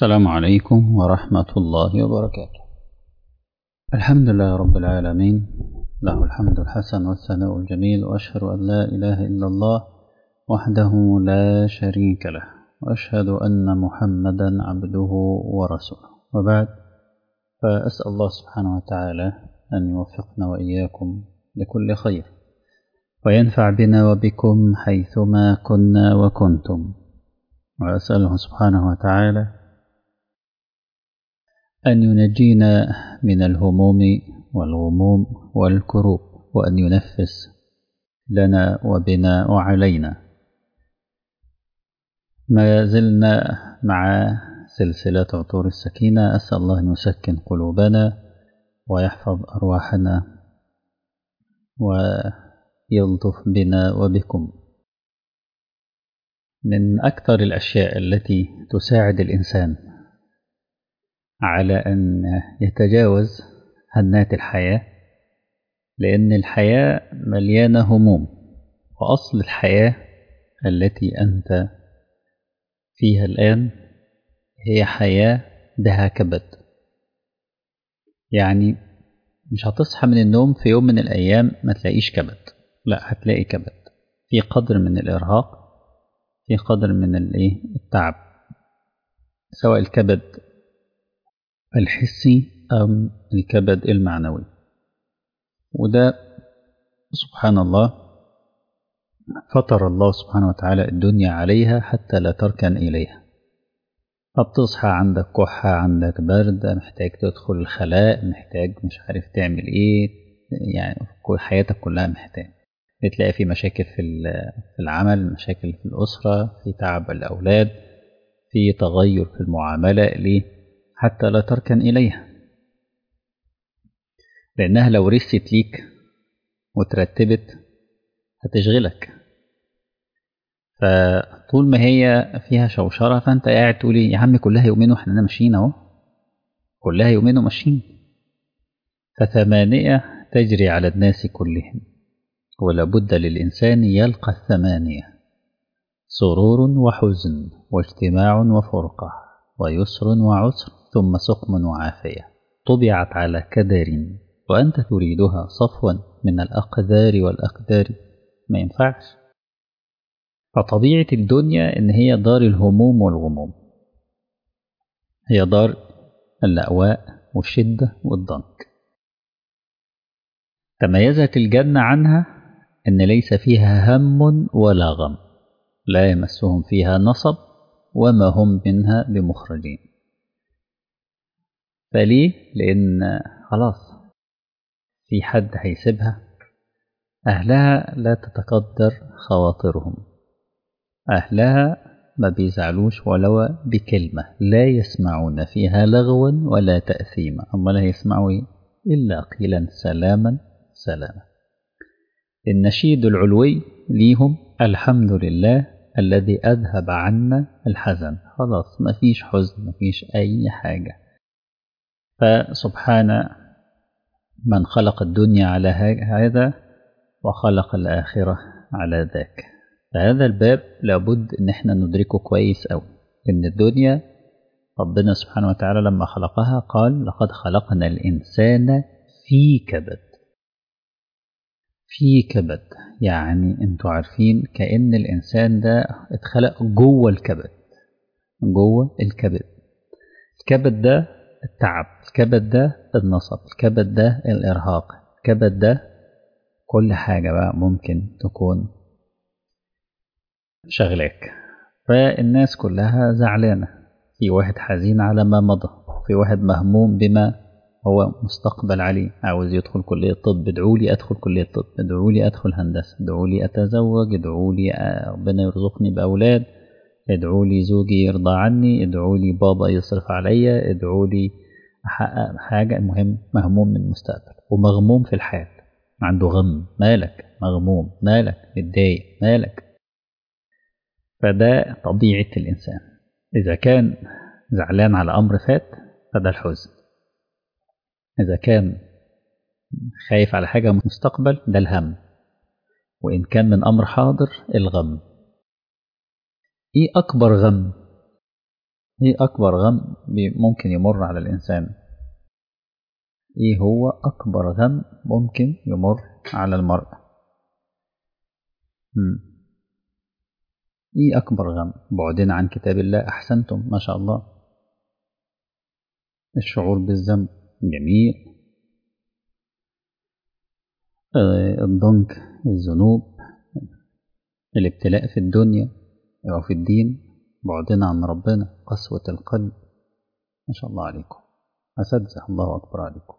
السلام عليكم ورحمة الله وبركاته الحمد لله رب العالمين له الحمد الحسن والثناء الجميل وأشهد أن لا إله إلا الله وحده لا شريك له وأشهد أن محمدا عبده ورسوله وبعد فأسأل الله سبحانه وتعالى أن يوفقنا وإياكم لكل خير وينفع بنا وبكم حيثما كنا وكنتم وأسأله سبحانه وتعالى أن ينجينا من الهموم والغموم والكروب وأن ينفس لنا وبنا وعلينا ما زلنا مع سلسلة عطور السكينة أسأل الله أن يسكن قلوبنا ويحفظ أرواحنا ويلطف بنا وبكم من أكثر الأشياء التي تساعد الإنسان على أن يتجاوز هنات الحياة لأن الحياة مليانة هموم وأصل الحياة التي أنت فيها الآن هي حياة بها كبد يعني مش هتصحى من النوم في يوم من الأيام ما تلاقيش كبد لا هتلاقي كبد في قدر من الإرهاق في قدر من الايه التعب سواء الكبد الحسي أم الكبد المعنوي وده سبحان الله فطر الله سبحانه وتعالى الدنيا عليها حتى لا تركن إليها فبتصحى عندك كحة عندك برد محتاج تدخل الخلاء محتاج مش عارف تعمل ايه يعني حياتك كلها محتاج بتلاقي في مشاكل في في العمل مشاكل في الأسرة في تعب الأولاد في تغير في المعاملة ليه حتى لا تركن إليها لأنها لو رست ليك وترتبت هتشغلك فطول ما هي فيها شوشرة فأنت قاعد تقول يا عم كلها يومين واحنا ماشيين أهو كلها يومين وماشيين فثمانية تجري على الناس كلهم ولابد للإنسان يلقى الثمانية سرور وحزن واجتماع وفرقة ويسر وعسر ثم سقم وعافية طبعت على كدر وأنت تريدها صفوا من الأقدار والأقدار ما ينفعش فطبيعة الدنيا إن هي دار الهموم والغموم هي دار اللأواء والشدة والضنك تميزت الجنة عنها إن ليس فيها هم ولا غم لا يمسهم فيها نصب وما هم منها بمخرجين فليه؟ لأن خلاص في حد هيسيبها أهلها لا تتقدر خواطرهم أهلها ما بيزعلوش ولو بكلمة لا يسمعون فيها لغوا ولا تأثيما أما لا يسمعوا إلا قيلا سلاما سلاما النشيد العلوي ليهم الحمد لله الذي أذهب عنا الحزن خلاص ما فيش حزن ما فيش أي حاجة فسبحان من خلق الدنيا على هذا وخلق الآخرة على ذاك فهذا الباب لابد ان احنا ندركه كويس أوي ان الدنيا ربنا سبحانه وتعالى لما خلقها قال لقد خلقنا الإنسان في كبد في كبد يعني انتوا عارفين كأن الإنسان ده اتخلق جوه الكبد جوه الكبد الكبد ده التعب الكبد ده النصب الكبد ده الإرهاق الكبد ده كل حاجة بقى ممكن تكون شغلاك فالناس كلها زعلانة في واحد حزين على ما مضى في واحد مهموم بما هو مستقبل عليه عاوز يدخل كلية طب ادعوا لي أدخل كلية طب ادعوا لي أدخل هندسة ادعوا لي أتزوج ادعوا لي ربنا يرزقني بأولاد ادعوا لي زوجي يرضى عني ادعوا لي بابا يصرف عليا ادعوا لي أحقق حاجة المهم مهموم من المستقبل ومغموم في الحال عنده غم مالك مغموم مالك متضايق مالك فده طبيعة الإنسان إذا كان زعلان على أمر فات فده الحزن إذا كان خايف على حاجة مستقبل ده الهم وإن كان من أمر حاضر الغم إيه أكبر غم ايه اكبر غم ممكن يمر على الانسان ايه هو اكبر غم ممكن يمر على المرء مم. ايه اكبر غم بعدنا عن كتاب الله احسنتم ما شاء الله الشعور بالذنب جميل آه الضنك الذنوب الابتلاء في الدنيا او في الدين بعدنا عن ربنا قسوة القلب ما شاء الله عليكم أساتذة الله أكبر عليكم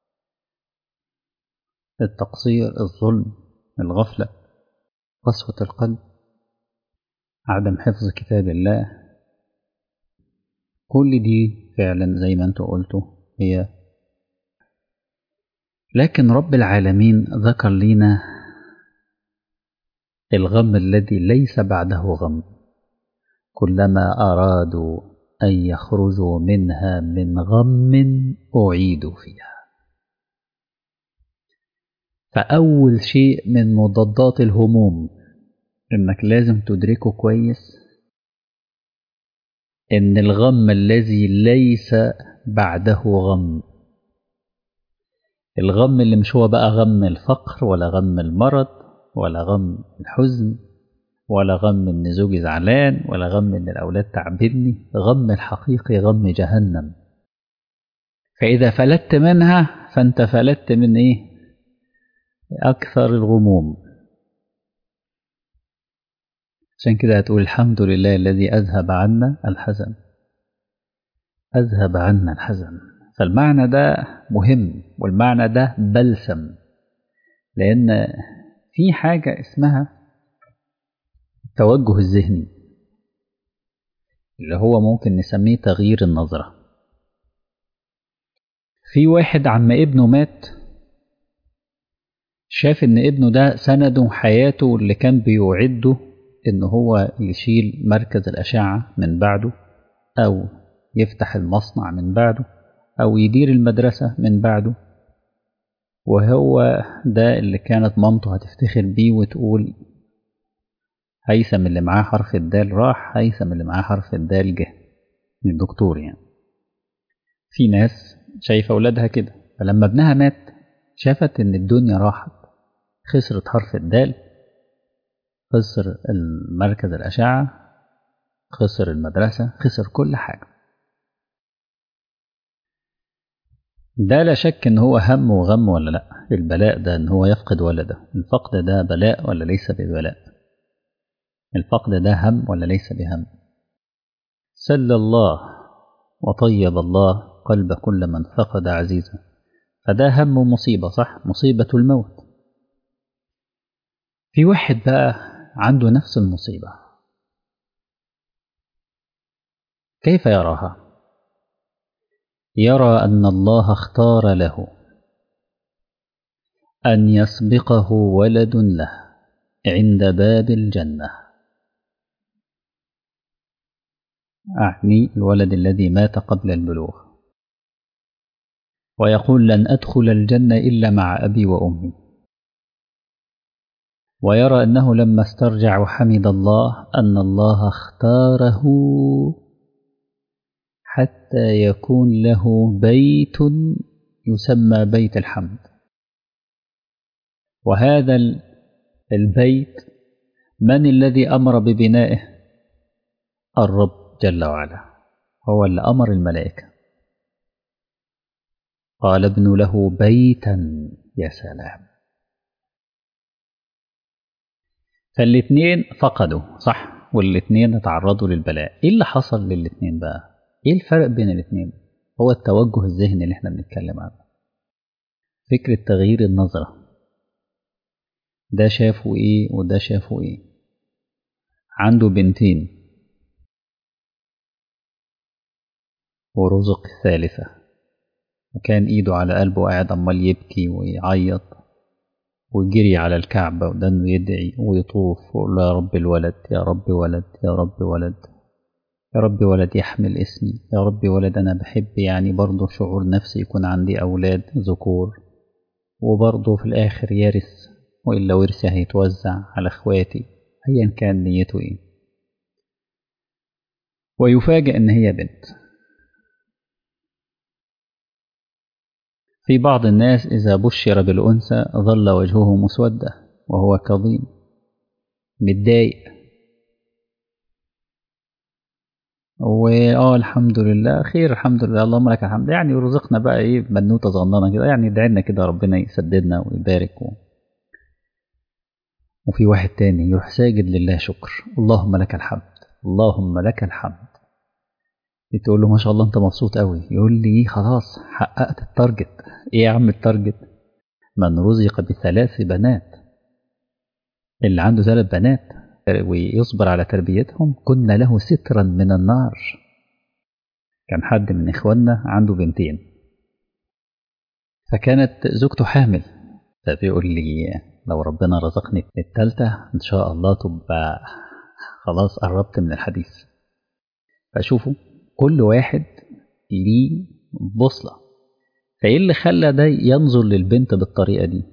التقصير الظلم الغفلة قسوة القلب عدم حفظ كتاب الله كل دي فعلا زي ما انتوا قلتوا هي لكن رب العالمين ذكر لنا الغم الذي ليس بعده غم كلما أرادوا أن يخرجوا منها من غم أعيدوا فيها فأول شيء من مضادات الهموم إنك لازم تدركه كويس إن الغم الذي ليس بعده غم الغم اللي مش هو بقى غم الفقر ولا غم المرض ولا غم الحزن ولا غم ان زوجي زعلان ولا غم ان الاولاد تعبني غم الحقيقي غم جهنم فاذا فلت منها فانت فلت من ايه اكثر الغموم عشان كده هتقول الحمد لله الذي اذهب عنا الحزن اذهب عنا الحزن فالمعنى ده مهم والمعنى ده بلسم لان في حاجه اسمها التوجه الذهني اللي هو ممكن نسميه تغيير النظرة في واحد عم ابنه مات شاف ان ابنه ده سنده حياته اللي كان بيوعده ان هو يشيل مركز الأشعة من بعده أو يفتح المصنع من بعده أو يدير المدرسة من بعده وهو ده اللي كانت مامته هتفتخر بيه وتقول هيثم اللي معاه حرف الدال راح هيثم اللي معاه حرف الدال جه الدكتور يعني في ناس شايفة أولادها كده فلما ابنها مات شافت إن الدنيا راحت خسرت حرف الدال خسر المركز الأشعة خسر المدرسة خسر كل حاجة ده لا شك إن هو هم وغم ولا لأ البلاء ده إن هو يفقد ولده الفقد ده بلاء ولا ليس ببلاء الفقد ده هم ولا ليس بهم سل الله وطيب الله قلب كل من فقد عزيزا فده هم ومصيبة صح مصيبة الموت في واحد بقى عنده نفس المصيبة كيف يراها يرى أن الله اختار له أن يسبقه ولد له عند باب الجنة أعني الولد الذي مات قبل البلوغ ويقول لن أدخل الجنة إلا مع أبي وأمي ويرى أنه لما استرجع وحمد الله أن الله اختاره حتى يكون له بيت يسمى بيت الحمد وهذا البيت من الذي أمر ببنائه الرب جل وعلا هو اللي أمر الملائكة قال ابن له بيتا يا سلام فالاثنين فقدوا صح والاثنين تعرضوا للبلاء ايه اللي حصل للاثنين بقى ايه الفرق بين الاثنين هو التوجه الذهني اللي احنا بنتكلم عنه فكرة تغيير النظرة ده شافوا ايه وده شافوا ايه عنده بنتين ورزق الثالثة وكان ايده على قلبه وقاعد عمال يبكي ويعيط وجري على الكعبة ودنه يدعي ويطوف ويقول يا رب الولد يا رب ولد يا رب ولد يا رب ولد يحمل اسمي يا رب ولد أنا بحب يعني برضه شعور نفسي يكون عندي أولاد ذكور وبرضه في الآخر يرث وإلا ورثي هيتوزع على إخواتي أيا كان نيته إيه ويفاجئ ان هي بنت في بعض الناس اذا بشر بالانثى ظل وجهه مسودا وهو كظيم متضايق واه الحمد لله خير الحمد لله اللهم لك الحمد يعني يرزقنا بقى ايه بنوته صغننه كده يعني ادعي لنا كده ربنا يسددنا ويبارك و... وفي واحد تاني يروح ساجد لله شكر اللهم لك الحمد اللهم لك الحمد تقول له ما شاء الله انت مبسوط قوي يقول لي ايه خلاص حققت التارجت ايه يا عم التارجت من رزق بثلاث بنات اللي عنده ثلاث بنات ويصبر على تربيتهم كنا له سترا من النار كان حد من إخواننا عنده بنتين فكانت زوجته حامل فبيقول لي لو ربنا رزقني التالتة إن شاء الله تبقى خلاص قربت من الحديث فشوفوا كل واحد ليه بوصلة فإيه اللي خلى ده ينظر للبنت بالطريقة دي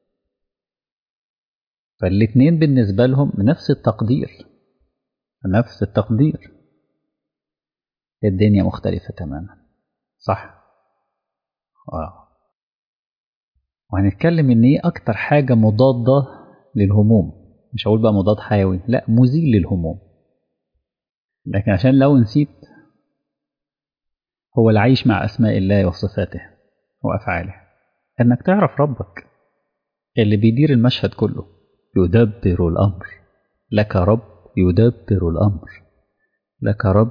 فالاتنين بالنسبة لهم نفس التقدير نفس التقدير الدنيا مختلفة تماما صح آه. وهنتكلم ان ايه اكتر حاجة مضادة للهموم مش هقول بقى مضاد حيوي لا مزيل للهموم لكن عشان لو نسيت هو العيش مع اسماء الله وصفاته وافعاله انك تعرف ربك اللي بيدير المشهد كله يدبر الأمر لك رب يدبر الأمر لك رب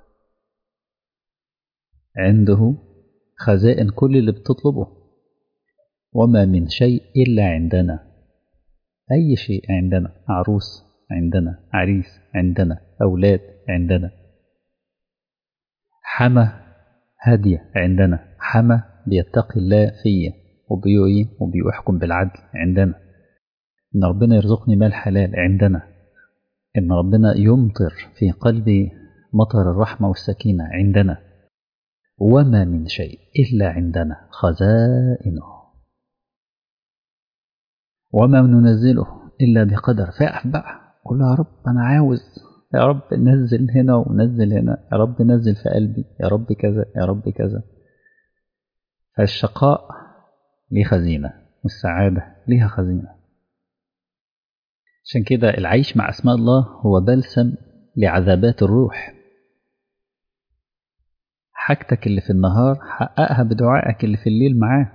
عنده خزائن كل اللي بتطلبه وما من شيء إلا عندنا أي شيء عندنا عروس عندنا عريس عندنا أولاد عندنا حما هادية عندنا حما بيتقي الله فيا وبيحكم بالعدل عندنا إن ربنا يرزقني مال حلال عندنا إن ربنا يمطر في قلبي مطر الرحمة والسكينة عندنا وما من شيء إلا عندنا خزائنه وما ننزله إلا بقدر فاقف بقى قول يا رب أنا عاوز يا رب نزل هنا ونزل هنا يا رب نزل في قلبي يا رب كذا يا رب كذا فالشقاء ليه خزينة والسعادة ليها خزينة عشان كده العيش مع أسماء الله هو بلسم لعذابات الروح حاجتك اللي في النهار حققها بدعائك اللي في الليل معاه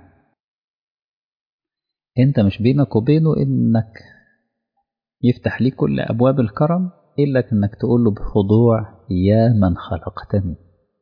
انت مش بينك وبينه انك يفتح ليك كل ابواب الكرم الا انك تقول له بخضوع يا من خلقتني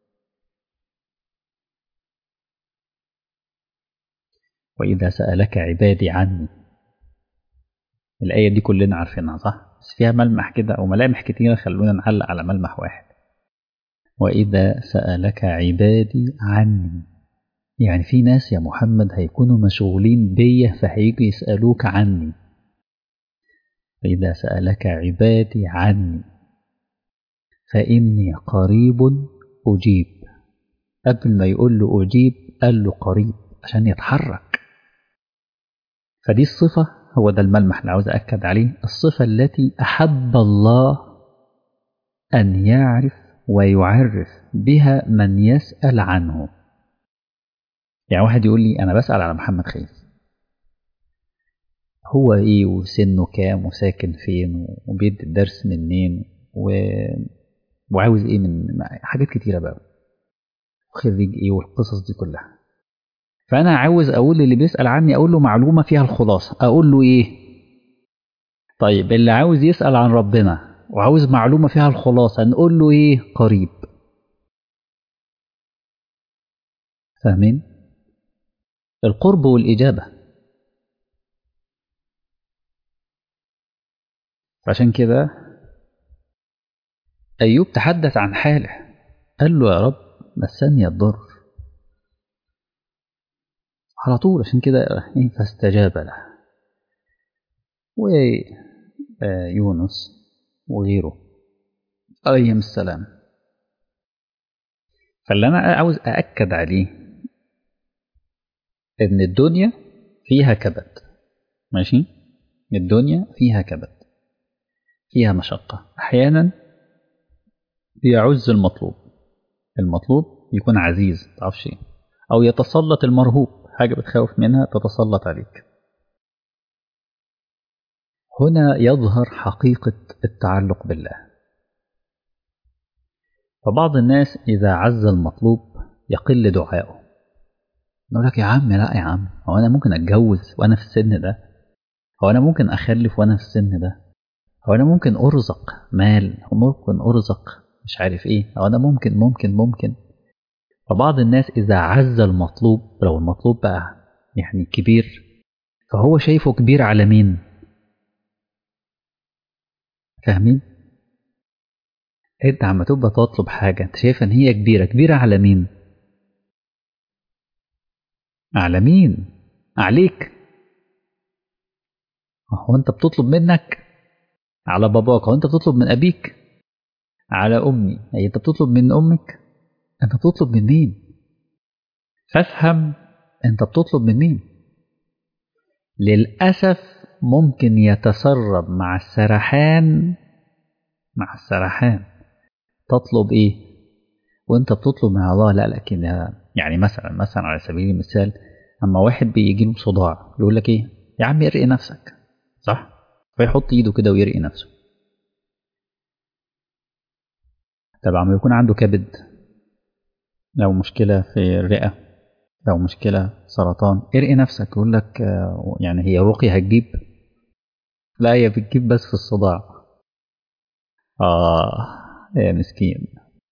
واذا سالك عبادي عني الآية دي كلنا عارفينها صح؟ بس فيها ملمح كده أو ملامح كتيرة خلونا نعلق على ملمح واحد وإذا سألك عبادي عني يعني في ناس يا محمد هيكونوا مشغولين بيا فهيجوا يسألوك عني فإذا سألك عبادي عني فإني قريب أجيب قبل ما يقول له أجيب قال له قريب عشان يتحرك فدي الصفة هو ده الملمح اللي عاوز أكد عليه الصفة التي أحب الله أن يعرف ويعرف بها من يسأل عنه يعني واحد يقول لي أنا بسأل على محمد خير هو إيه وسنه كام وساكن فين وبيدي الدرس منين و... وعاوز إيه من حاجات كتيرة بقى خريج إيه والقصص دي كلها فأنا عاوز أقول اللي بيسأل عني أقول له معلومة فيها الخلاصة أقول له إيه طيب اللي عاوز يسأل عن ربنا وعاوز معلومة فيها الخلاصة نقول له إيه قريب فاهمين القرب والإجابة عشان كده أيوب تحدث عن حاله قال له يا رب مسني الضر على طول عشان كده فاستجاب له ويونس وغيره عليهم السلام فاللي أنا عاوز أأكد عليه إن الدنيا فيها كبد ماشي الدنيا فيها كبد فيها مشقة أحيانا يعز المطلوب المطلوب يكون عزيز تعرفش ايه أو يتسلط المرهوب حاجة بتخوف منها تتسلط عليك هنا يظهر حقيقة التعلق بالله فبعض الناس إذا عز المطلوب يقل دعائه نقول لك يا عم لا يا عم هو أنا ممكن أتجوز وأنا في السن ده هو أنا ممكن أخلف وأنا في السن ده هو أنا ممكن أرزق مال أو ممكن أرزق مش عارف إيه أو أنا ممكن ممكن ممكن فبعض الناس إذا عز المطلوب لو المطلوب بقى يعني كبير فهو شايفه كبير على مين فاهمين انت عم تبقى تطلب حاجة انت شايف ان هي كبيرة كبيرة على مين على مين عليك هو انت بتطلب منك على باباك هو انت بتطلب من ابيك على امي هي انت بتطلب من امك انت بتطلب من مين فافهم انت بتطلب من مين للاسف ممكن يتسرب مع السرحان مع السرحان تطلب ايه وانت بتطلب من الله لا لكن يعني مثلا مثلا على سبيل المثال اما واحد بيجي له صداع يقول لك ايه يا عم ارقي نفسك صح فيحط ايده كده ويرقي نفسه طب عم يكون عنده كبد لو مشكلة في الرئة لو مشكلة سرطان ارقي نفسك يقول لك يعني هي رقية هتجيب لا هي بتجيب بس في الصداع آه يا مسكين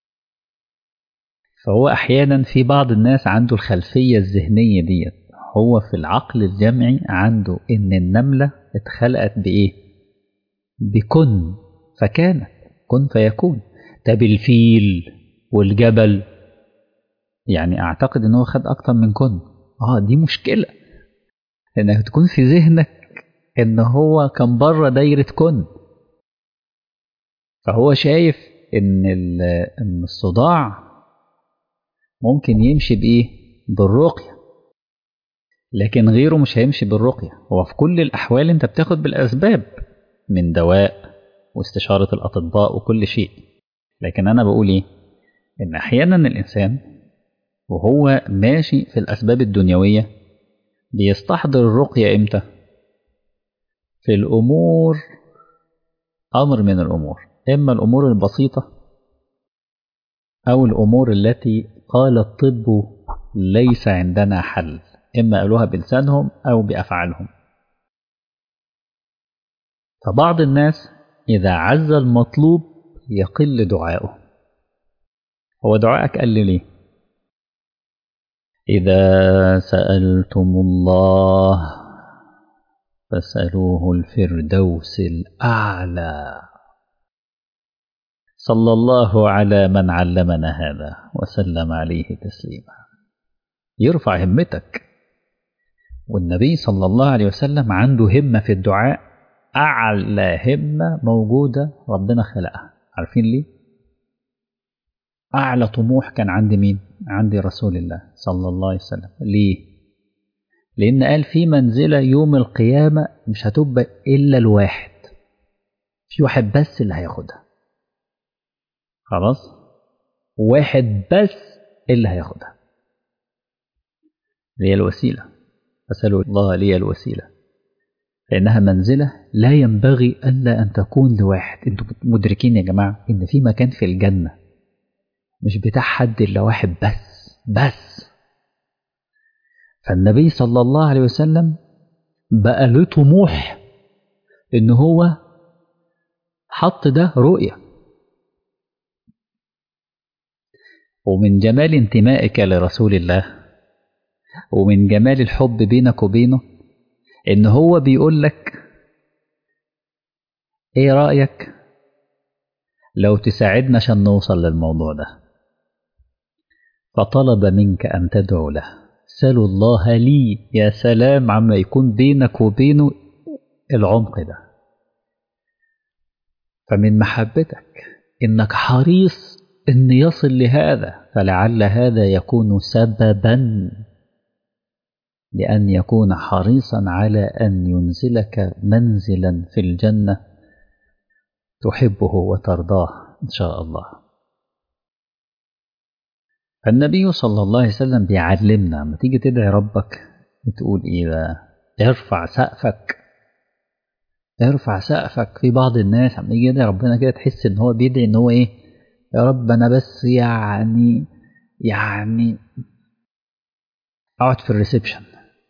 فهو أحيانا في بعض الناس عنده الخلفية الذهنية ديت هو في العقل الجمعي عنده إن النملة اتخلقت بإيه؟ بكن فكانت كن فيكون طب الفيل والجبل يعني أعتقد إن هو خد أكتر من كن آه دي مشكلة إنك تكون في ذهنك إن هو كان بره دايرة كن فهو شايف إن إن الصداع ممكن يمشي بإيه؟ بالرقية لكن غيره مش هيمشي بالرقية هو في كل الأحوال أنت بتاخد بالأسباب من دواء واستشارة الأطباء وكل شيء لكن أنا بقول إيه؟ إن أحيانا الإنسان وهو ماشي في الأسباب الدنيوية بيستحضر الرقية إمتى؟ في الأمور أمر من الأمور إما الأمور البسيطة أو الأمور التي قال الطب ليس عندنا حل إما قالوها بلسانهم أو بأفعالهم فبعض الناس إذا عز المطلوب يقل دعاؤه هو دعائك قل ليه إذا سألتم الله فاسألوه الفردوس الأعلى صلى الله على من علمنا هذا وسلم عليه تسليما يرفع همتك والنبي صلى الله عليه وسلم عنده همة في الدعاء أعلى همة موجودة ربنا خلقها عارفين ليه؟ أعلى طموح كان عند مين؟ عند رسول الله صلى الله عليه وسلم ليه؟ لأن قال في منزلة يوم القيامة مش هتبقى إلا الواحد في واحد بس اللي هياخدها خلاص واحد بس اللي هياخدها هي الوسيلة أسأل الله لي الوسيلة لأنها منزلة لا ينبغي ألا أن تكون لواحد أنتم مدركين يا جماعة إن في مكان في الجنة مش بتاع حد إلا واحد بس بس فالنبي صلى الله عليه وسلم بقى له طموح إن هو حط ده رؤية ومن جمال انتمائك لرسول الله ومن جمال الحب بينك وبينه ان هو بيقول لك ايه رأيك لو تساعدنا عشان نوصل للموضوع ده فطلب منك ان تدعو له سلوا الله لي يا سلام عما يكون بينك وبينه العمق ده فمن محبتك انك حريص ان يصل لهذا فلعل هذا يكون سببا لأن يكون حريصا على أن ينزلك منزلا في الجنة تحبه وترضاه إن شاء الله فالنبي صلى الله عليه وسلم بيعلمنا لما تيجي تدعي ربك تقول ايه بقى ارفع سقفك ارفع سقفك في بعض الناس عم يجي يدعي ربنا كده تحس ان هو بيدعي ان هو ايه يا رب انا بس يعني يعني اقعد في الريسبشن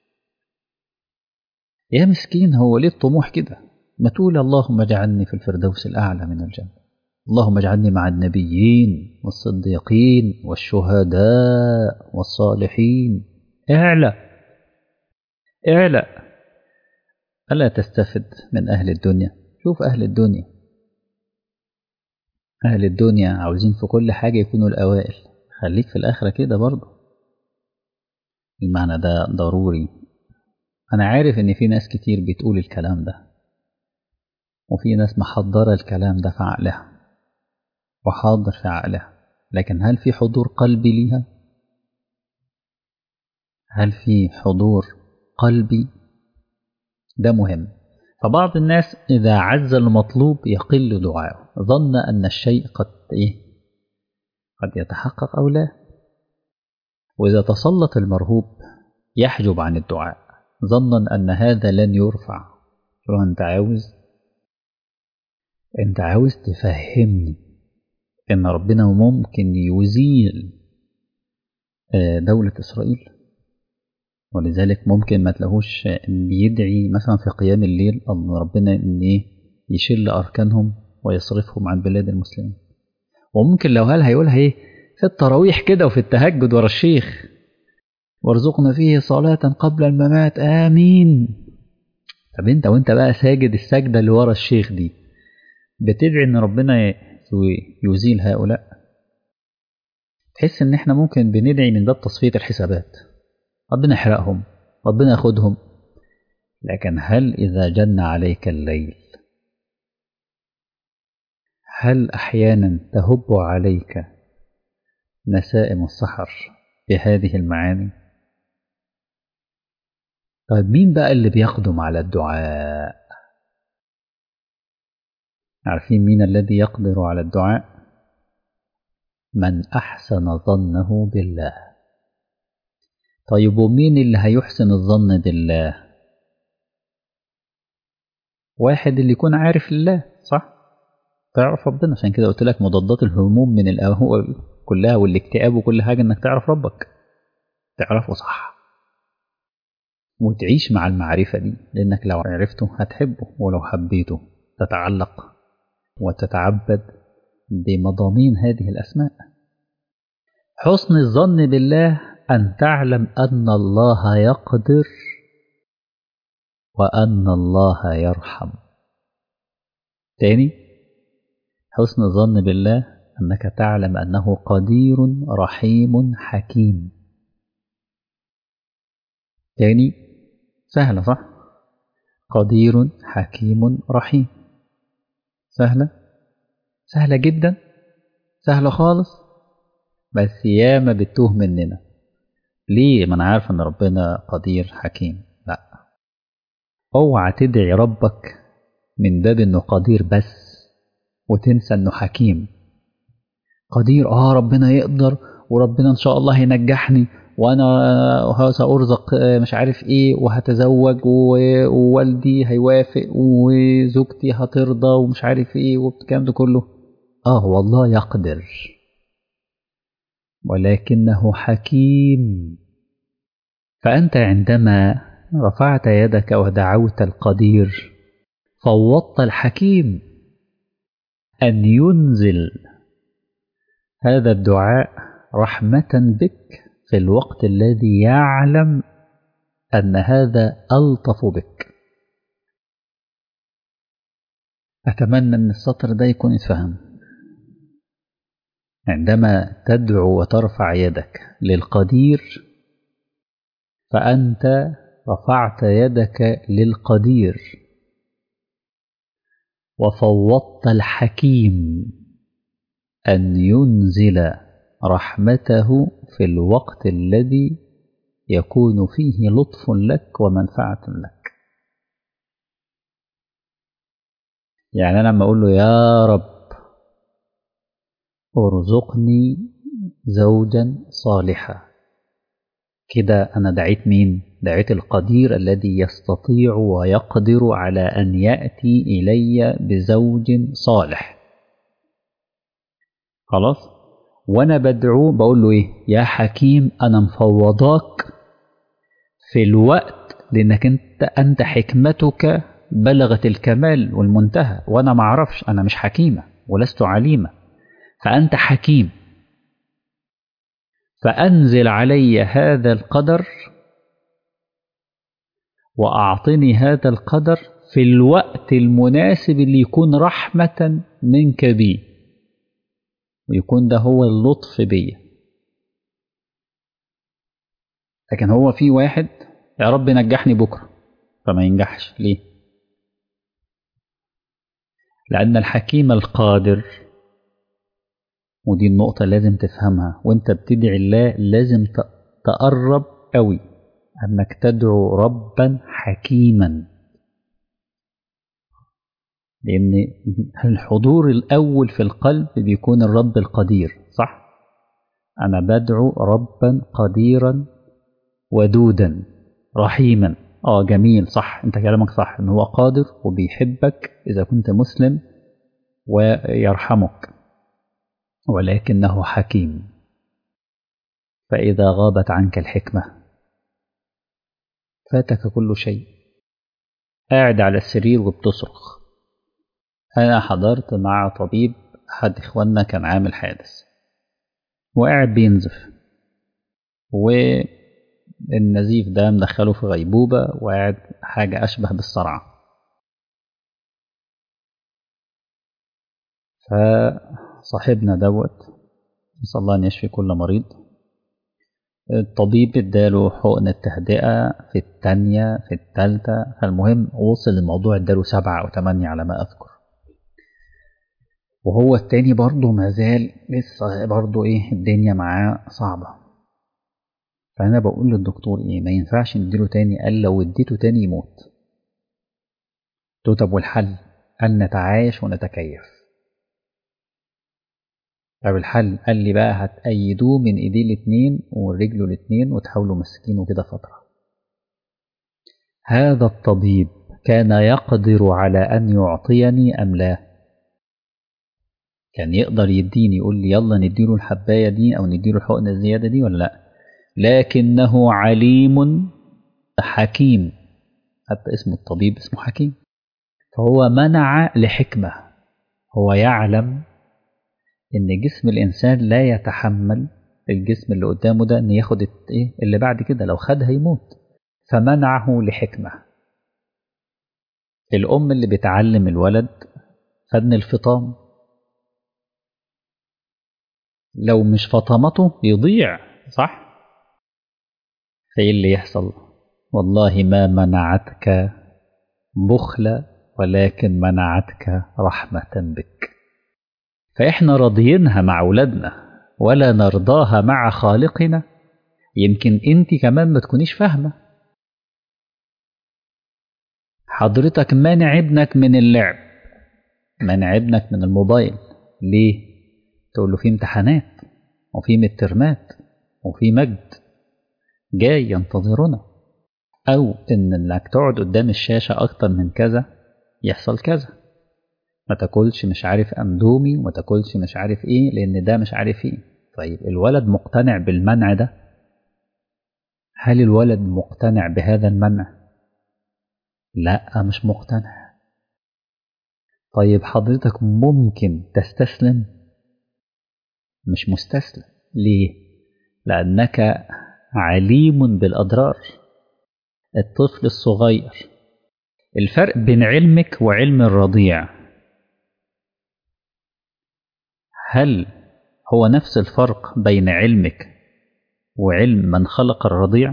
يا مسكين هو ليه الطموح كده ما تقول اللهم اجعلني في الفردوس الاعلى من الجنه اللهم اجعلني مع النبيين والصديقين والشهداء والصالحين اعلى اعلى ألا تستفد من أهل الدنيا شوف أهل الدنيا أهل الدنيا عاوزين في كل حاجة يكونوا الأوائل خليك في الآخرة كده برضه المعنى ده ضروري أنا عارف إن في ناس كتير بتقول الكلام ده وفي ناس محضرة الكلام ده في عقلها وحاضر في عقلها لكن هل في حضور قلبي ليها؟ هل في حضور قلبي؟ ده مهم فبعض الناس إذا عز المطلوب يقل دعاءه ظن أن الشيء قد إيه؟ قد يتحقق أو لا وإذا تسلط المرهوب يحجب عن الدعاء ظنا أن هذا لن يرفع شو أنت عاوز أنت عاوز تفهمني إن ربنا ممكن يزيل دولة إسرائيل ولذلك ممكن ما تلاقوش بيدعي مثلا في قيام الليل أن ربنا إن إيه يشل أركانهم ويصرفهم عن بلاد المسلمين وممكن لو هل هيقولها إيه في التراويح كده وفي التهجد ورا الشيخ وارزقنا فيه صلاة قبل الممات آمين طب أنت وأنت بقى ساجد السجدة اللي ورا الشيخ دي بتدعي إن ربنا يزيل هؤلاء تحس إن إحنا ممكن بندعي من باب تصفية الحسابات ربنا يحرقهم ربنا ياخدهم لكن هل إذا جن عليك الليل هل أحيانا تهب عليك نسائم السحر بهذه المعاني طيب مين بقى اللي بيقدم على الدعاء عارفين مين الذي يقدر على الدعاء من أحسن ظنه بالله طيب ومين اللي هيحسن الظن بالله واحد اللي يكون عارف الله صح تعرف ربنا عشان كده قلت لك مضادات الهموم من الأهوال كلها والاكتئاب وكل حاجة انك تعرف ربك تعرفه صح وتعيش مع المعرفة دي لأنك لو عرفته هتحبه ولو حبيته تتعلق وتتعبد بمضامين هذه الأسماء حسن الظن بالله أن تعلم أن الله يقدر وأن الله يرحم تاني حسن الظن بالله أنك تعلم أنه قدير رحيم حكيم تاني سهلة صح قدير حكيم رحيم سهلة سهلة جدا سهلة خالص بس ياما بتوه مننا ليه ما انا عارف ان ربنا قدير حكيم لا اوعى تدعي ربك من باب انه قدير بس وتنسى انه حكيم قدير اه ربنا يقدر وربنا ان شاء الله هينجحني وانا سارزق مش عارف ايه وهتزوج ووالدي هيوافق وزوجتي هترضى ومش عارف ايه والكلام ده كله اه والله يقدر ولكنه حكيم فانت عندما رفعت يدك ودعوت القدير فوضت الحكيم ان ينزل هذا الدعاء رحمه بك في الوقت الذي يعلم ان هذا الطف بك اتمنى ان السطر ده يكون اتفهم عندما تدعو وترفع يدك للقدير فانت رفعت يدك للقدير وفوضت الحكيم ان ينزل رحمته في الوقت الذي يكون فيه لطف لك ومنفعه لك يعني انا لما اقول له يا رب ارزقني زوجا صالحا كده أنا دعيت مين؟ دعيت القدير الذي يستطيع ويقدر على أن يأتي إلي بزوج صالح خلاص؟ وأنا بدعوه بقول له إيه؟ يا حكيم أنا مفوضاك في الوقت لأنك أنت أنت حكمتك بلغت الكمال والمنتهى وأنا ما أعرفش أنا مش حكيمة ولست عليمة فأنت حكيم فأنزل علي هذا القدر وأعطني هذا القدر في الوقت المناسب اللي يكون رحمة منك بي ويكون ده هو اللطف بي لكن هو في واحد يا رب نجحني بكرة فما ينجحش ليه لأن الحكيم القادر ودي النقطة لازم تفهمها وانت بتدعي الله لازم تقرب قوي انك تدعو ربا حكيما لان الحضور الاول في القلب بيكون الرب القدير صح انا بدعو ربا قديرا ودودا رحيما اه جميل صح انت كلامك صح ان هو قادر وبيحبك اذا كنت مسلم ويرحمك ولكنه حكيم فإذا غابت عنك الحكمة فاتك كل شيء قاعد على السرير وبتصرخ أنا حضرت مع طبيب أحد إخواننا كان عامل حادث وقاعد بينزف والنزيف ده مدخله في غيبوبة وقاعد حاجة أشبه بالصرعة ف صاحبنا دوت نسأل الله أن يشفي كل مريض الطبيب اداله حقن التهدئة في التانية في التالتة فالمهم وصل الموضوع اداله سبعة أو تمانية على ما أذكر وهو التاني برضه مازال لسه برضه إيه الدنيا معاه صعبة فأنا بقول للدكتور إيه ما ينفعش نديله تاني قال لو اديته تاني يموت قلت طب والحل قال نتعايش ونتكيف طب الحل قال لي بقى هتأيدوه من ايديه الاتنين ورجله الاتنين وتحاولوا مسكينه كده فترة هذا الطبيب كان يقدر على أن يعطيني أم لا كان يقدر يديني يقول لي يلا نديله الحباية دي أو نديله الحقنة الزيادة دي ولا لا لكنه عليم حكيم حتى اسم الطبيب اسمه حكيم فهو منع لحكمة هو يعلم ان جسم الانسان لا يتحمل الجسم اللي قدامه ده ان ياخد ايه اللي بعد كده لو خد هيموت فمنعه لحكمه الام اللي بتعلم الولد فن الفطام لو مش فطمته يضيع صح فايه اللي يحصل والله ما منعتك بخلة ولكن منعتك رحمة بك فإحنا راضيينها مع أولادنا ولا نرضاها مع خالقنا يمكن أنت كمان ما تكونيش فاهمة حضرتك مانع ابنك من اللعب مانع ابنك من الموبايل ليه؟ تقول له في امتحانات وفي مترمات وفي مجد جاي ينتظرنا أو إن إنك تقعد قدام الشاشة أكتر من كذا يحصل كذا ما تاكلش مش عارف اندومي وما تاكلش مش عارف ايه لان ده مش عارف ايه طيب الولد مقتنع بالمنع ده هل الولد مقتنع بهذا المنع لا مش مقتنع طيب حضرتك ممكن تستسلم مش مستسلم ليه لانك عليم بالاضرار الطفل الصغير الفرق بين علمك وعلم الرضيع هل هو نفس الفرق بين علمك وعلم من خلق الرضيع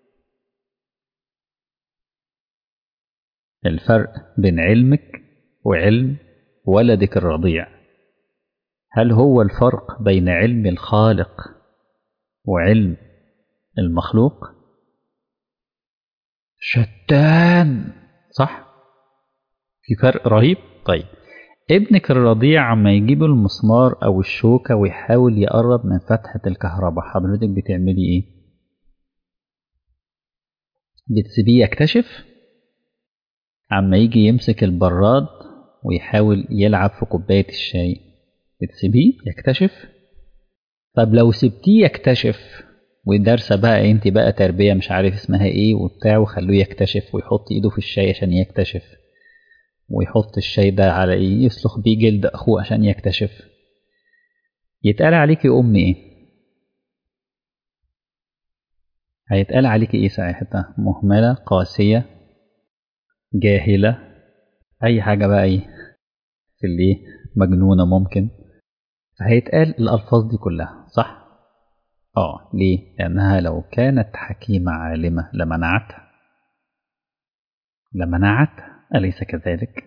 الفرق بين علمك وعلم ولدك الرضيع هل هو الفرق بين علم الخالق وعلم المخلوق شتان صح في فرق رهيب طيب ابنك الرضيع عما يجيب المسمار أو الشوكة ويحاول يقرب من فتحة الكهرباء حضرتك بتعملي إيه؟ بتسيبيه يكتشف عما يجي يمسك البراد ويحاول يلعب في كوباية الشاي بتسيبيه يكتشف طب لو سبتيه يكتشف ودارسة بقى انت بقى تربية مش عارف اسمها ايه وبتاع وخلوه يكتشف ويحط ايده في الشاي عشان يكتشف ويحط الشاي ده على ايه يسلخ بيه جلد اخوه عشان يكتشف يتقال عليكي ام ايه هيتقال عليكي ايه ساعتها مهملة قاسية جاهلة اي حاجة بقى ايه في اللي مجنونة ممكن فهيتقال الالفاظ دي كلها صح اه ليه لانها لو كانت حكيمة عالمة لمنعتها لمنعتها أليس كذلك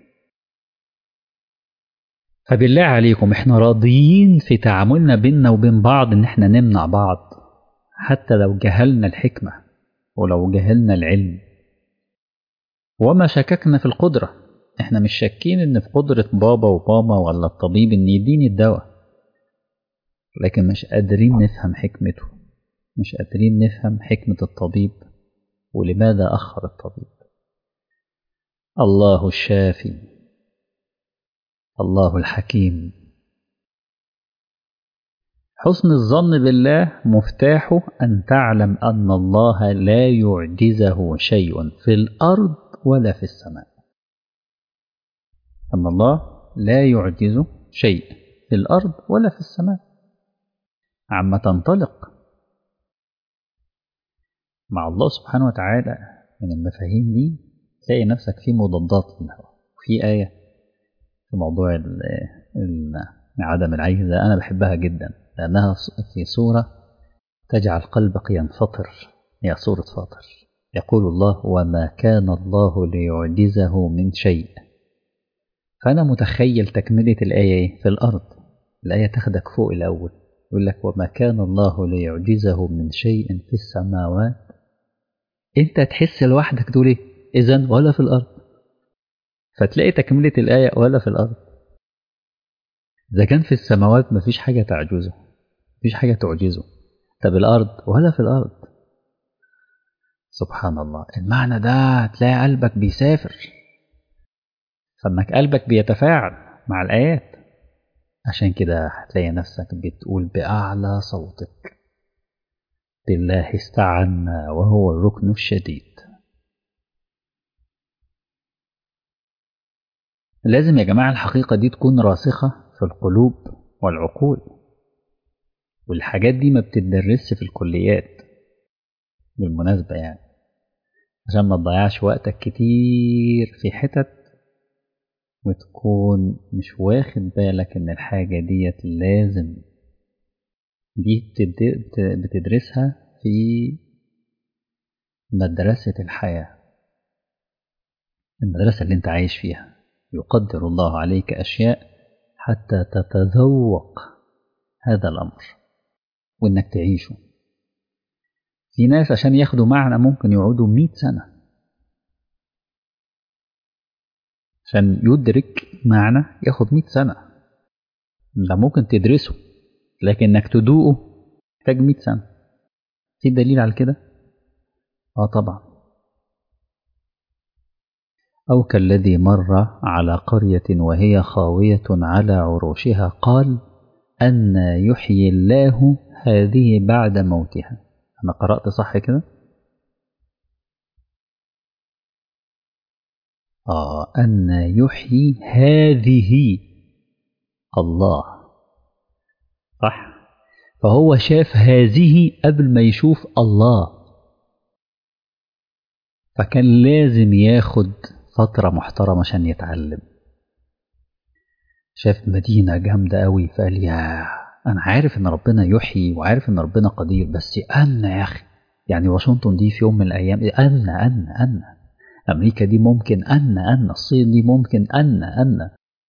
فبالله عليكم احنا راضيين في تعاملنا بيننا وبين بعض ان احنا نمنع بعض حتى لو جهلنا الحكمة ولو جهلنا العلم وما شككنا في القدرة احنا مش شاكين ان في قدرة بابا وماما ولا الطبيب ان يديني الدواء لكن مش قادرين نفهم حكمته مش قادرين نفهم حكمة الطبيب ولماذا أخر الطبيب الله الشافي الله الحكيم حسن الظن بالله مفتاحه أن تعلم أن الله لا يعجزه شيء في الأرض ولا في السماء أن الله لا يعجزه شيء في الأرض ولا في السماء عما تنطلق مع الله سبحانه وتعالى من المفاهيم دي تلاقي نفسك في مضادات لها في آية في موضوع ال ال عدم العجز أنا بحبها جدا لأنها في سورة تجعل قلبك ينفطر هي سورة فاطر يقول الله وما كان الله ليعجزه من شيء فأنا متخيل تكملة الآية في الأرض الآية تاخدك فوق الأول يقول لك وما كان الله ليعجزه من شيء في السماوات انت تحس لوحدك تقول ايه اذا ولا في الارض فتلاقي تكملة الآية ولا في الأرض إذا كان في السماوات مفيش حاجة تعجزه مفيش حاجة تعجزه طب الأرض ولا في الأرض سبحان الله المعنى ده تلاقي قلبك بيسافر فانك قلبك بيتفاعل مع الآيات عشان كده هتلاقي نفسك بتقول بأعلى صوتك بالله استعنا وهو الركن الشديد لازم يا جماعة الحقيقة دي تكون راسخة في القلوب والعقول والحاجات دي ما بتدرسش في الكليات بالمناسبة يعني عشان ما تضيعش وقتك كتير في حتت وتكون مش واخد بالك ان الحاجة ديت لازم دي بتدرسها في مدرسة الحياة المدرسة اللي انت عايش فيها يقدر الله عليك أشياء حتى تتذوق هذا الأمر وإنك تعيشه في ناس عشان ياخدوا معنى ممكن يقعدوا مئة سنة عشان يدرك معنى ياخد مئة سنة ده ممكن تدرسه لكن انك تدوقه محتاج مئة سنة في دليل على كده اه طبعا أو كالذي مر على قرية وهي خاوية على عروشها قال أن يحيي الله هذه بعد موتها أنا قرأت صح كده آه أن يحيي هذه الله صح فهو شاف هذه قبل ما يشوف الله فكان لازم ياخد فترة محترمة عشان يتعلم شاف مدينة جامدة قوي فقال يا أنا عارف إن ربنا يحيي وعارف إن ربنا قدير بس أنا يا أخي يعني واشنطن دي في يوم من الأيام أنا أنا أنا أمريكا دي ممكن أن أن الصين دي ممكن أن أن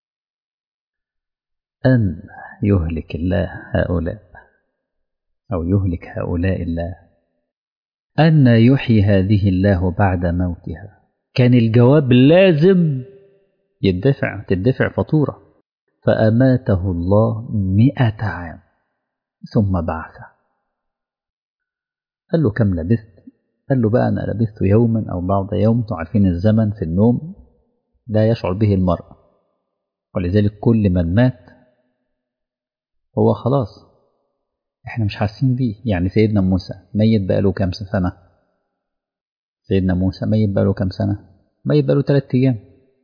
أن يهلك الله هؤلاء أو يهلك هؤلاء الله أن يحيي هذه الله بعد موتها كان الجواب لازم يدفع تدفع فاتورة فأماته الله مئة عام ثم بعثه قال له كم لبثت قال له بقى أنا لبثت يوما أو بعض يوم تعرفين الزمن في النوم لا يشعر به المرء ولذلك كل من مات هو خلاص احنا مش حاسين بيه يعني سيدنا موسى ميت بقاله كام سنة سيدنا موسى ميت بقاله كام سنة ميت بقاله ثلاثة أيام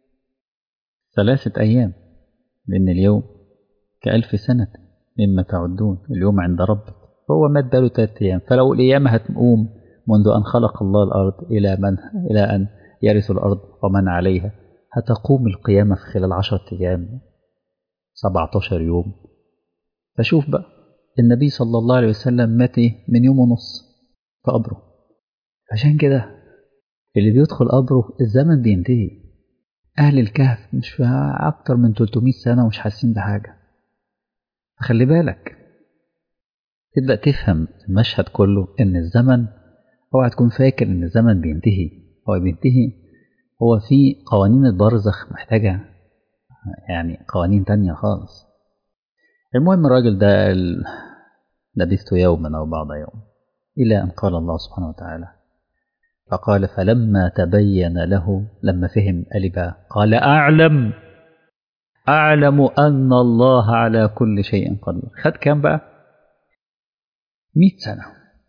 ثلاثة أيام لأن اليوم كألف سنة مما تعدون اليوم عند ربك هو مات بقاله ثلاثة أيام فلو الأيام هتقوم منذ أن خلق الله الأرض إلى من إلى أن يرث الأرض ومن عليها هتقوم القيامة في خلال عشرة أيام سبعة عشر يوم فشوف بقى النبي صلى الله عليه وسلم مات من يوم ونص في قبره عشان كده اللي بيدخل قبره الزمن بينتهي أهل الكهف مش في أكتر من 300 سنة ومش حاسين بحاجة خلي بالك تبدأ تفهم المشهد كله إن الزمن اوعى تكون فاكر إن الزمن بينتهي هو بينتهي هو في قوانين البرزخ محتاجة يعني قوانين تانية خالص المهم الراجل ده لبثت يوما أو بعض يوم إلى أن قال الله سبحانه وتعالى فقال فلما تبين له لما فهم ألبا قال أعلم أعلم أن الله على كل شيء قدير خد كام بقى مئة سنة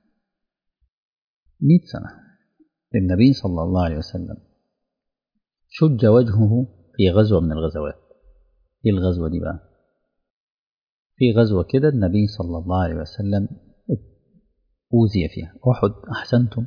مئة سنة للنبي صلى الله عليه وسلم شج وجهه في غزوة من الغزوات ايه الغزوة دي بقى في غزوة كده النبي صلى الله عليه وسلم أوذي فيها أحد أحسنتم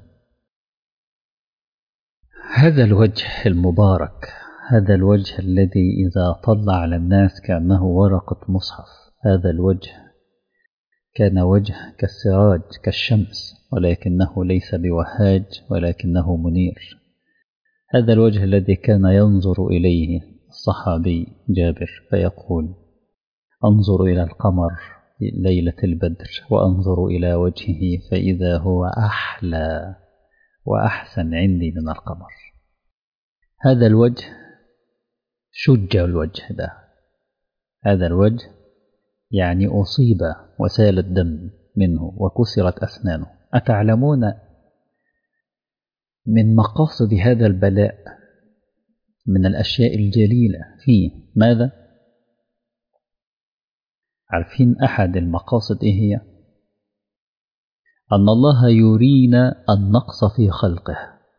هذا الوجه المبارك هذا الوجه الذي إذا طلع على الناس كأنه ورقة مصحف هذا الوجه كان وجه كالسراج كالشمس ولكنه ليس بوهاج ولكنه منير هذا الوجه الذي كان ينظر إليه الصحابي جابر فيقول أنظر إلى القمر ليلة البدر وأنظر إلى وجهه فإذا هو أحلى وأحسن عندي من القمر هذا الوجه شج الوجه ده هذا الوجه يعني أصيب وسال الدم منه وكسرت أسنانه أتعلمون من مقاصد هذا البلاء من الأشياء الجليلة فيه ماذا؟ عارفين أحد المقاصد إيه هي؟ أن الله يرينا النقص في خلقه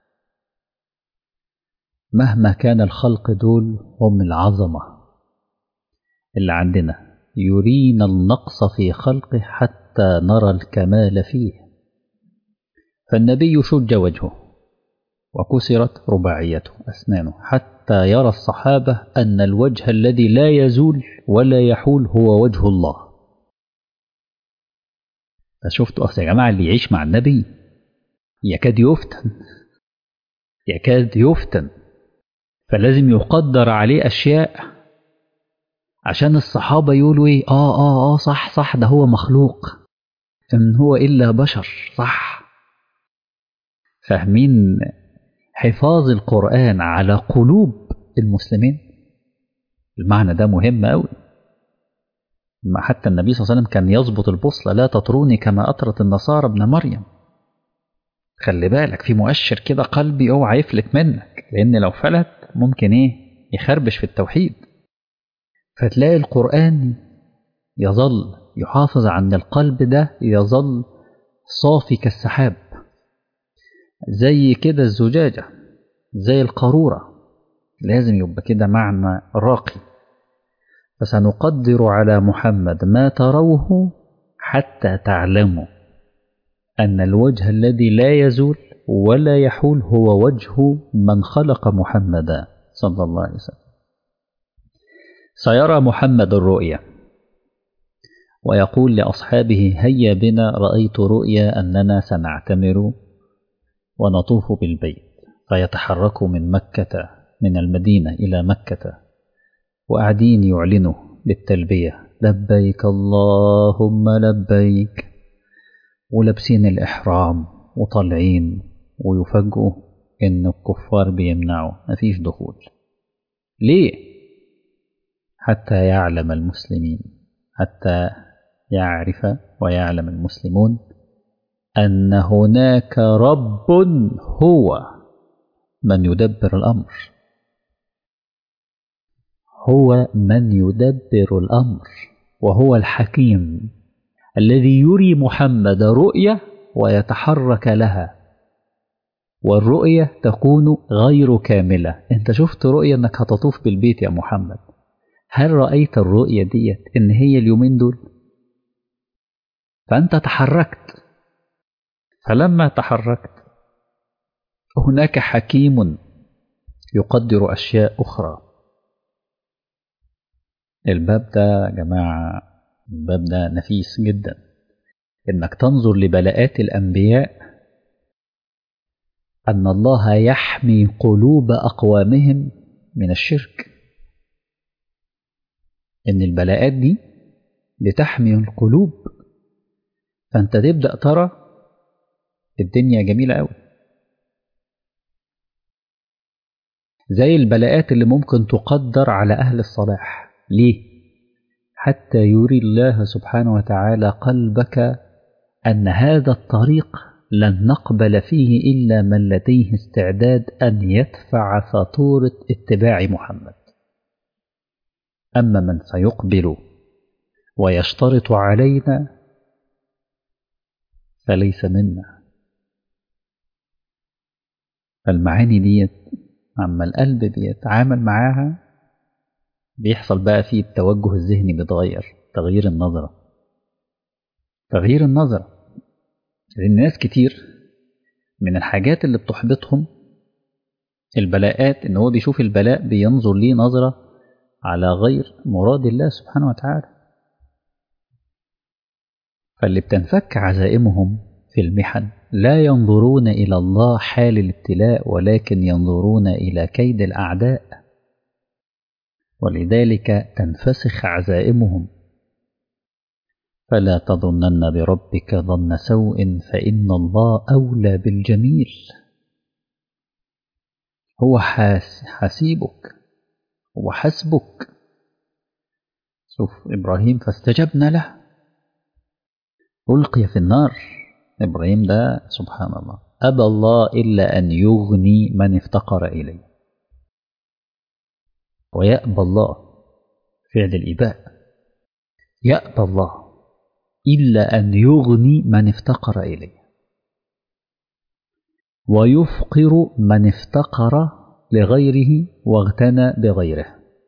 مهما كان الخلق دول هم العظمة اللي عندنا يرينا النقص في خلقه حتى نرى الكمال فيه فالنبي شج وجهه وكسرت رباعيته أسنانه حتى يرى الصحابة أن الوجه الذي لا يزول ولا يحول هو وجه الله فشفتوا أصل يا جماعة اللي يعيش مع النبي يكاد يفتن يكاد يفتن فلازم يقدر عليه أشياء عشان الصحابة يقولوا إيه آه آه آه صح صح ده هو مخلوق إن هو إلا بشر صح فاهمين حفاظ القرآن على قلوب المسلمين المعنى ده مهم أوي حتى النبي صلى الله عليه وسلم كان يضبط البوصلة لا تطروني كما أطرت النصارى ابن مريم خلي بالك في مؤشر كده قلبي اوعى يفلت منك لأن لو فلت ممكن إيه يخربش في التوحيد فتلاقي القرآن يظل يحافظ عن القلب ده يظل صافي كالسحاب زي كده الزجاجة زي القارورة لازم يبقى كده معنى راقي فسنقدر على محمد ما تروه حتى تعلموا أن الوجه الذي لا يزول ولا يحول هو وجه من خلق محمدا صلى الله عليه وسلم سيرى محمد الرؤيا ويقول لأصحابه هيا بنا رأيت رؤيا أننا سنعتمر ونطوف بالبيت فيتحركوا من مكة من المدينة إلى مكة وقاعدين يعلنوا بالتلبية لبيك اللهم لبيك ولابسين الإحرام وطالعين ويفاجئوا إن الكفار بيمنعوا مفيش دخول ليه؟ حتى يعلم المسلمين حتى يعرف ويعلم المسلمون أن هناك رب هو من يدبر الأمر هو من يدبر الأمر وهو الحكيم الذي يري محمد رؤية ويتحرك لها والرؤية تكون غير كاملة انت شفت رؤية انك هتطوف بالبيت يا محمد هل رأيت الرؤية ديت ان هي اليومين دول فأنت تحركت فلما تحركت هناك حكيم يقدر أشياء أخرى الباب ده يا جماعة الباب ده نفيس جدا إنك تنظر لبلاءات الأنبياء أن الله يحمي قلوب أقوامهم من الشرك إن البلاءات دي بتحمي القلوب فأنت تبدأ ترى الدنيا جميلة أوي زي البلاءات اللي ممكن تقدر على أهل الصلاح ليه؟ حتى يري الله سبحانه وتعالى قلبك أن هذا الطريق لن نقبل فيه إلا من لديه استعداد أن يدفع فاتورة اتباع محمد أما من سيقبل ويشترط علينا فليس منا فالمعاني ديت عما القلب بيتعامل معاها بيحصل بقى فيه التوجه الذهني بيتغير تغيير النظرة تغيير النظرة لأن ناس كتير من الحاجات اللي بتحبطهم البلاءات إن هو بيشوف البلاء بينظر ليه نظرة على غير مراد الله سبحانه وتعالى فاللي بتنفك عزائمهم في المحن لا ينظرون إلى الله حال الابتلاء ولكن ينظرون إلى كيد الأعداء ولذلك تنفسخ عزائمهم فلا تظنن بربك ظن سوء فإن الله أولى بالجميل هو حسيبك هو حسبك شوف إبراهيم فاستجبنا له ألقي في النار إبراهيم ده سبحان الله أبى الله إلا أن يغني من افتقر إليه ويأبى الله فعل الإباء يأبى الله إلا أن يغني من افتقر إليه ويفقر من افتقر لغيره واغتنى بغيره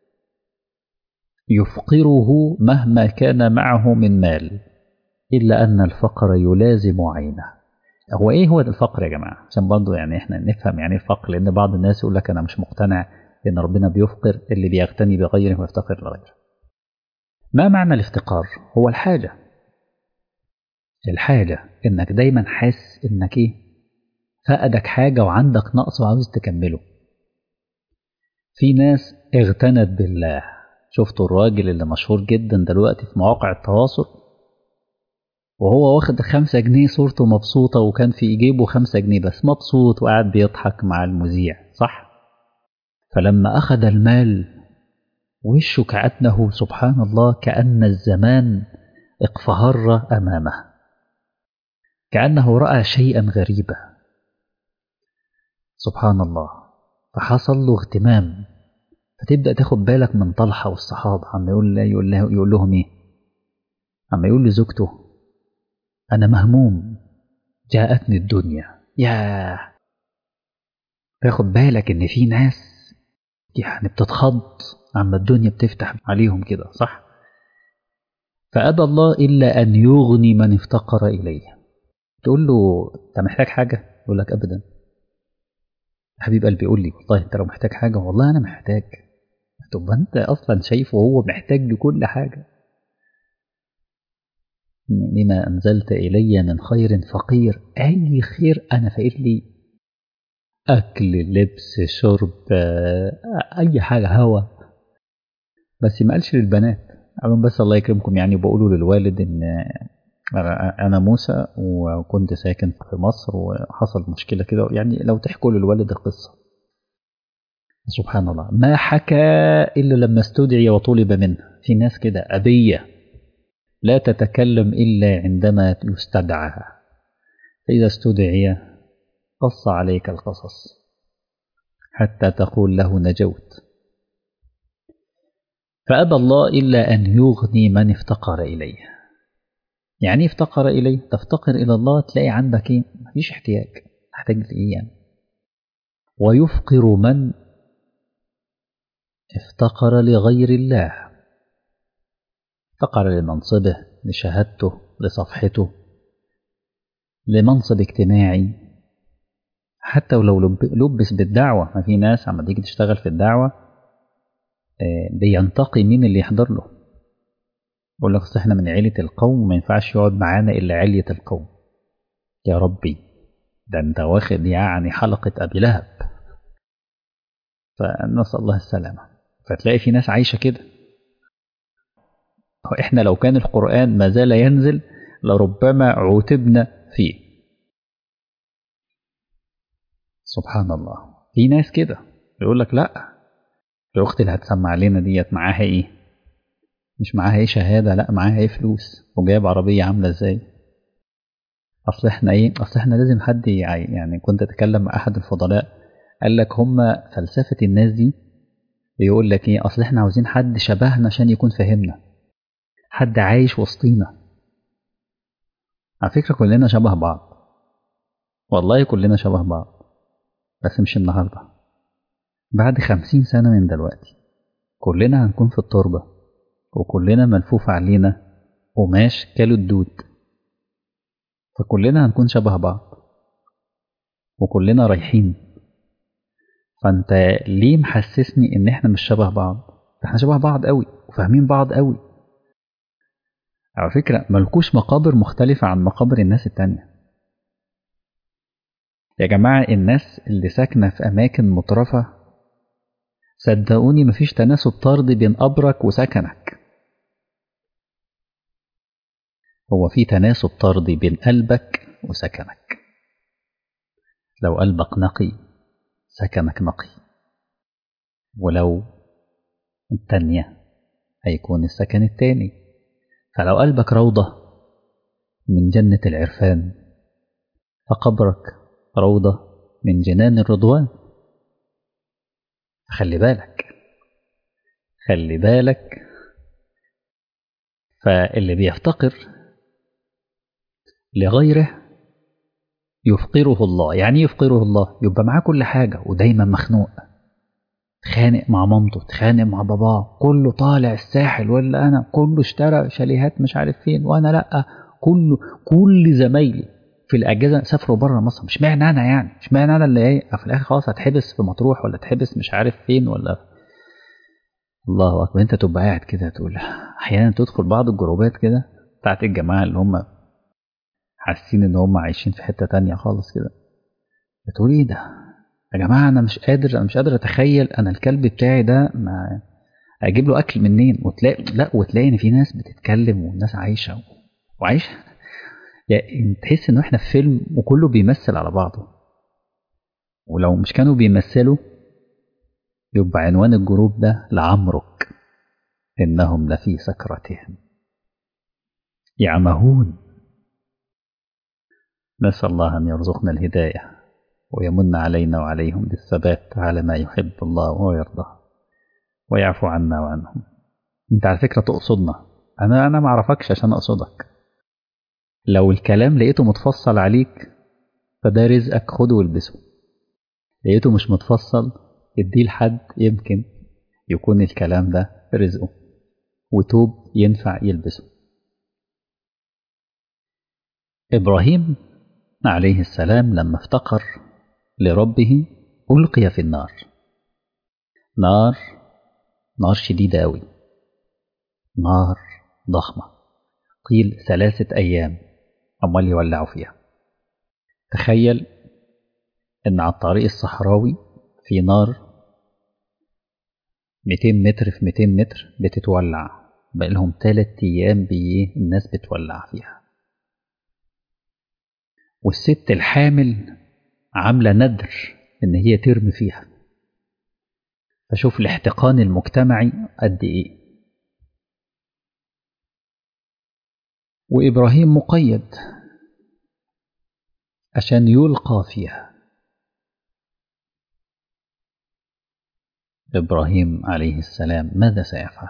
يفقره مهما كان معه من مال إلا أن الفقر يلازم عينه هو إيه هو الفقر يا جماعة عشان برضه يعني إحنا نفهم يعني إيه الفقر لأن بعض الناس يقول لك أنا مش مقتنع إن ربنا بيفقر اللي بيغتني بغيره ويفتقر لغيره ما معنى الافتقار هو الحاجة الحاجة إنك دايما حاسس إنك إيه فقدك حاجة وعندك نقص وعاوز تكمله في ناس اغتنت بالله شفتوا الراجل اللي مشهور جدا دلوقتي في مواقع التواصل وهو واخد خمسة جنيه صورته مبسوطة وكان في جيبه خمسة جنيه بس مبسوط وقاعد بيضحك مع المذيع صح؟ فلما أخذ المال وشه كأنه سبحان الله كأن الزمان اقفهر أمامه كأنه رأى شيئا غريبا سبحان الله فحصل له اغتمام فتبدأ تاخد بالك من طلحة والصحابة عم يقول, يقول, له يقول لهم ايه عم يقول لزوجته أنا مهموم جاءتني الدنيا يا تاخد بالك إن في ناس يعني بتتخض عما الدنيا بتفتح عليهم كده صح فأبى الله إلا أن يغني من افتقر إليه تقول له أنت محتاج حاجة يقول لك أبدا حبيب قلبي يقول لي والله أنت لو محتاج حاجة والله أنا محتاج طب أنت أصلا شايفه هو محتاج لكل حاجة لما أنزلت إلي من خير فقير أي خير أنا فقير لي أكل لبس شرب أي حاجة هوا بس ما قالش للبنات قالوا بس الله يكرمكم يعني بقولوا للوالد إن أنا موسى وكنت ساكن في مصر وحصل مشكلة كده يعني لو تحكوا للوالد القصة سبحان الله ما حكى إلا لما استدعي وطلب منه في ناس كده أبية لا تتكلم إلا عندما يستدعى فإذا استدعي قص عليك القصص حتى تقول له نجوت فأبى الله إلا أن يغني من افتقر إليه يعني افتقر إليه تفتقر إلى الله تلاقي عندك إيه مفيش احتياج تحتاج لإيه يعني ويفقر من افتقر لغير الله افتقر لمنصبه لشهادته لصفحته لمنصب اجتماعي حتى ولو لبس بالدعوة ما في ناس عم تيجي تشتغل في الدعوة بينتقي مين اللي يحضر له يقول لك احنا من عيلة القوم وما ينفعش يقعد معانا إلا علية القوم يا ربي ده انت واخد يعني حلقة أبي لهب فنسأل الله السلامة فتلاقي في ناس عايشة كده احنا لو كان القرآن ما زال ينزل لربما عوتبنا فيه سبحان الله في ناس كده يقول لك لا الاخت اللي هتسمع لنا ديت معاها ايه مش معاها ايه شهاده لا معاها ايه فلوس وجايب عربيه عامله ازاي اصل احنا ايه اصل احنا لازم حد يعني كنت اتكلم مع احد الفضلاء قال لك هم فلسفه الناس دي بيقول لك ايه اصل احنا عاوزين حد شبهنا عشان يكون فاهمنا حد عايش وسطينا على فكره كلنا شبه بعض والله كلنا شبه بعض بس مش النهارده بعد خمسين سنة من دلوقتي كلنا هنكون في التربة وكلنا ملفوف علينا قماش كالو الدود فكلنا هنكون شبه بعض وكلنا رايحين فانت ليه محسسني ان احنا مش شبه بعض احنا شبه بعض قوي وفاهمين بعض قوي على فكرة ملكوش مقابر مختلفة عن مقابر الناس التانية يا جماعة الناس اللي ساكنة في أماكن مترفة صدقوني مفيش تناسب طردي بين قبرك وسكنك هو في تناسب طردي بين قلبك وسكنك لو قلبك نقي سكنك نقي ولو التانية هيكون السكن التاني فلو قلبك روضة من جنة العرفان فقبرك روضة من جنان الرضوان خلي بالك خلي بالك فاللي بيفتقر لغيره يفقره الله يعني يفقره الله يبقى معاه كل حاجة ودايما مخنوق تخانق مع مامته تخانق مع باباه كله طالع الساحل ولا أنا كله اشترى شاليهات مش عارف فين وأنا لأ كله كل زمايلي في الاجازه سافروا بره مصر مش معنى انا يعني مش معنى انا اللي ايه في الاخر خلاص هتحبس في مطروح ولا تحبس مش عارف فين ولا الله اكبر انت تبقى قاعد كده تقول احيانا تدخل بعض الجروبات كده بتاعت الجماعه اللي هم حاسين ان هم عايشين في حته تانية خالص كده بتقول ايه ده يا جماعه انا مش قادر انا مش قادر اتخيل انا الكلب بتاعي ده ما اجيب له اكل منين وتلاقي لا وتلاقي ان في ناس بتتكلم والناس عايشه وعايشه يعني تحس انه احنا في فيلم وكله بيمثل على بعضه ولو مش كانوا بيمثلوا يبقى عنوان الجروب ده لعمرك انهم لفي سكرتهم يعمهون نسأل الله أن يرزقنا الهداية ويمن علينا وعليهم بالثبات على ما يحب الله ويرضى ويعفو عنا وعنهم انت على فكرة تقصدنا أنا أنا ما أعرفكش عشان أقصدك لو الكلام لقيته متفصل عليك فده رزقك خده والبسه لقيته مش متفصل اديه لحد يمكن يكون الكلام ده رزقه وتوب ينفع يلبسه إبراهيم عليه السلام لما افتقر لربه ألقي في النار نار نار شديدة أوي نار ضخمة قيل ثلاثة أيام أمال يولعوا فيها تخيل إن على الطريق الصحراوي في نار 200 متر في 200 متر بتتولع بقالهم تلات أيام بي الناس بتولع فيها والست الحامل عاملة ندر إن هي ترمي فيها فشوف الاحتقان المجتمعي قد إيه وإبراهيم مقيد عشان يلقى فيها إبراهيم عليه السلام ماذا سيفعل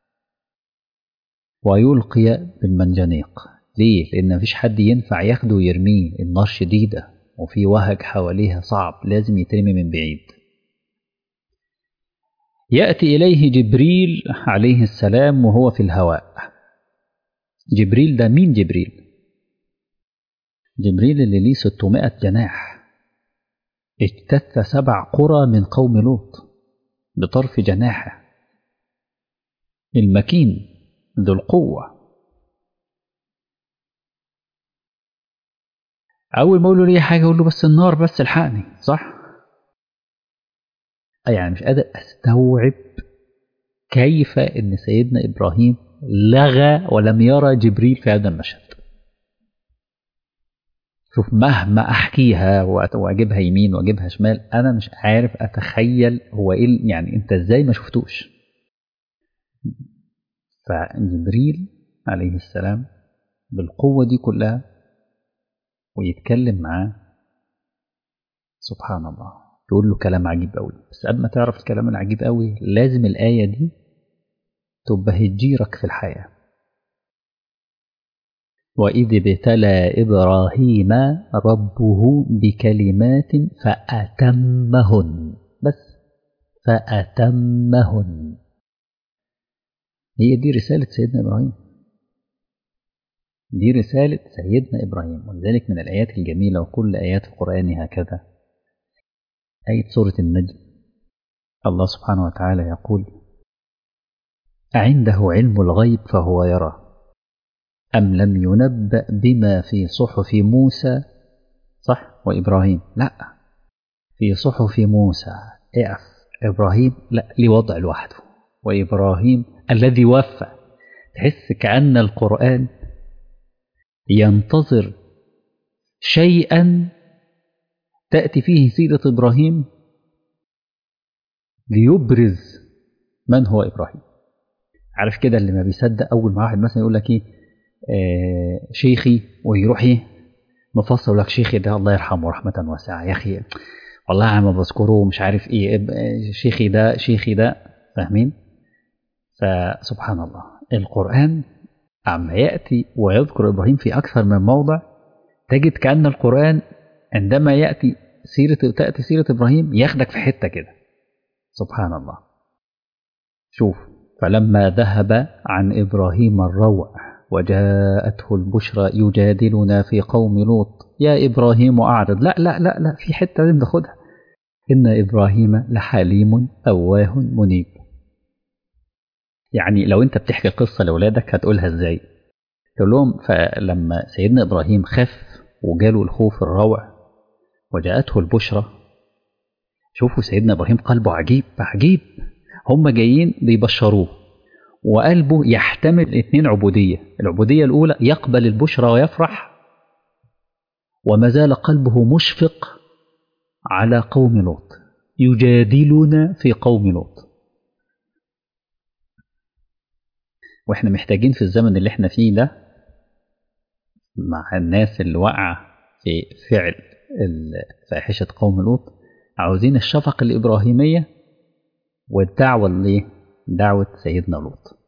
ويلقي بالمنجنيق ليه لأن مفيش حد ينفع ياخده ويرميه النار شديدة وفي وهج حواليها صعب لازم يترمي من بعيد يأتي إليه جبريل عليه السلام وهو في الهواء جبريل ده مين جبريل جبريل اللي ليه 600 جناح اجتث سبع قرى من قوم لوط بطرف جناحه المكين ذو القوة أول ما أقول له ليه حاجة أقول له بس النار بس الحقني صح؟ يعني مش قادر أستوعب كيف إن سيدنا إبراهيم لغى ولم يرى جبريل في هذا المشهد شوف مهما احكيها واجيبها يمين واجيبها شمال انا مش عارف اتخيل هو ايه يعني انت ازاي ما شفتوش فجبريل عليه السلام بالقوه دي كلها ويتكلم معاه سبحان الله يقول له كلام عجيب قوي بس قبل ما تعرف الكلام العجيب قوي لازم الايه دي تبقى هتجيرك في الحياه وإذ ابتلى إبراهيم ربه بكلمات فأتمهن بس فأتمهن هي دي رسالة سيدنا إبراهيم دي رسالة سيدنا إبراهيم ولذلك من الآيات الجميلة وكل آيات القرآن هكذا آية سورة النجم الله سبحانه وتعالى يقول أعنده علم الغيب فهو يرى أم لم ينبأ بما في صحف موسى صح وإبراهيم لا في صحف موسى اقف إبراهيم لا لوضع لوحده وإبراهيم الذي وفى تحس كأن القرآن ينتظر شيئا تأتي فيه سيرة إبراهيم ليبرز من هو إبراهيم عارف كده اللي ما بيصدق أول ما واحد مثلا يقول لك إيه آه شيخي ويروح ايه مفصل يقول لك شيخي ده الله يرحمه رحمة واسعة يا أخي والله ما بذكره مش عارف ايه شيخي ده شيخي ده فاهمين فسبحان الله القرآن عم يأتي ويذكر إبراهيم في أكثر من موضع تجد كأن القرآن عندما يأتي سيرة تأتي سيرة إبراهيم ياخدك في حتة كده سبحان الله شوف فلما ذهب عن إبراهيم الروع وجاءته البشرى يجادلنا في قوم لوط يا إبراهيم أعرض لا لا لا لا في حتة لازم ناخدها إن إبراهيم لحليم أواه منيب يعني لو أنت بتحكي قصة لأولادك هتقولها إزاي تقول لهم فلما سيدنا إبراهيم خف وجاله الخوف الروع وجاءته البشرى شوفوا سيدنا إبراهيم قلبه عجيب عجيب هم جايين بيبشروه وقلبه يحتمل اثنين عبودية العبودية الأولى يقبل البشرى ويفرح وما زال قلبه مشفق على قوم لوط يجادلنا في قوم لوط واحنا محتاجين في الزمن اللي احنا فيه ده مع الناس اللي وقع في فعل فاحشة قوم لوط عاوزين الشفقة الإبراهيمية والدعوة اللي دعوة سيدنا لوط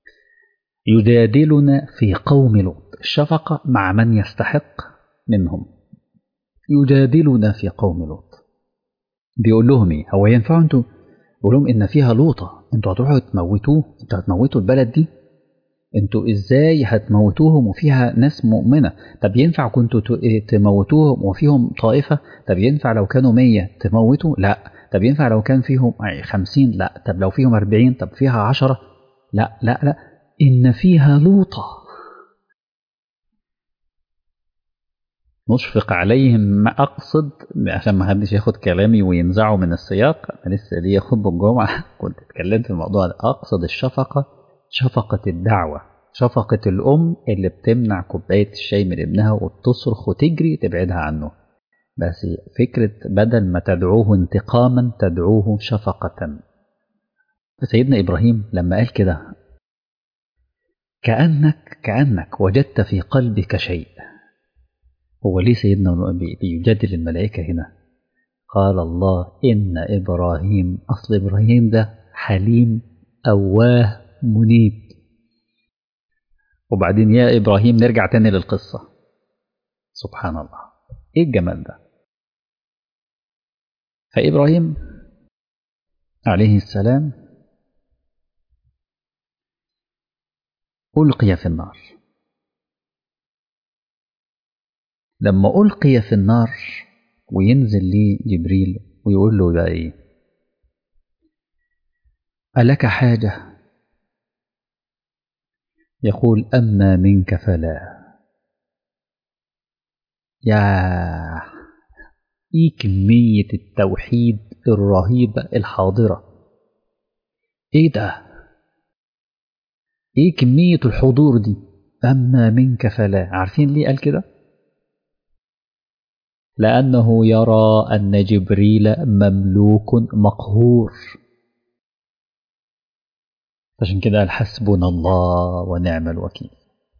يجادلنا في قوم لوط الشفقة مع من يستحق منهم يجادلنا في قوم لوط بيقول لهم ايه هو ينفع انتوا بيقول لهم ان فيها لوطة انتوا هتروحوا تموتوه انتوا هتموتوا البلد دي انتوا ازاي هتموتوهم وفيها ناس مؤمنة طب ينفع كنتوا تموتوهم وفيهم طائفة طب ينفع لو كانوا مية تموتوا لا طب ينفع لو كان فيهم خمسين لا طب لو فيهم أربعين طب فيها عشرة لا لا لا إن فيها لوطة نشفق عليهم ما أقصد عشان ما حدش ياخد كلامي وينزعه من السياق أنا لسه ليا خطبة الجمعة كنت اتكلمت في الموضوع ده أقصد الشفقة شفقة الدعوة شفقة الأم اللي بتمنع كوباية الشاي من ابنها وبتصرخ وتجري تبعدها عنه بس فكرة بدل ما تدعوه انتقاما تدعوه شفقة سيدنا إبراهيم لما قال كده كأنك كأنك وجدت في قلبك شيء هو ليه سيدنا بيجادل الملائكة هنا قال الله إن إبراهيم أصل إبراهيم ده حليم أواه منيب وبعدين يا إبراهيم نرجع تاني للقصة سبحان الله إيه الجمال ده فإبراهيم عليه السلام ألقي في النار لما ألقي في النار وينزل لي جبريل ويقول له بقى إيه ألك حاجة يقول أما منك فلا يا إيه كمية التوحيد الرهيبة الحاضرة إيه ده إيه كمية الحضور دي أما منك فلا عارفين ليه قال كده لأنه يرى أن جبريل مملوك مقهور عشان كده قال حسبنا الله ونعم الوكيل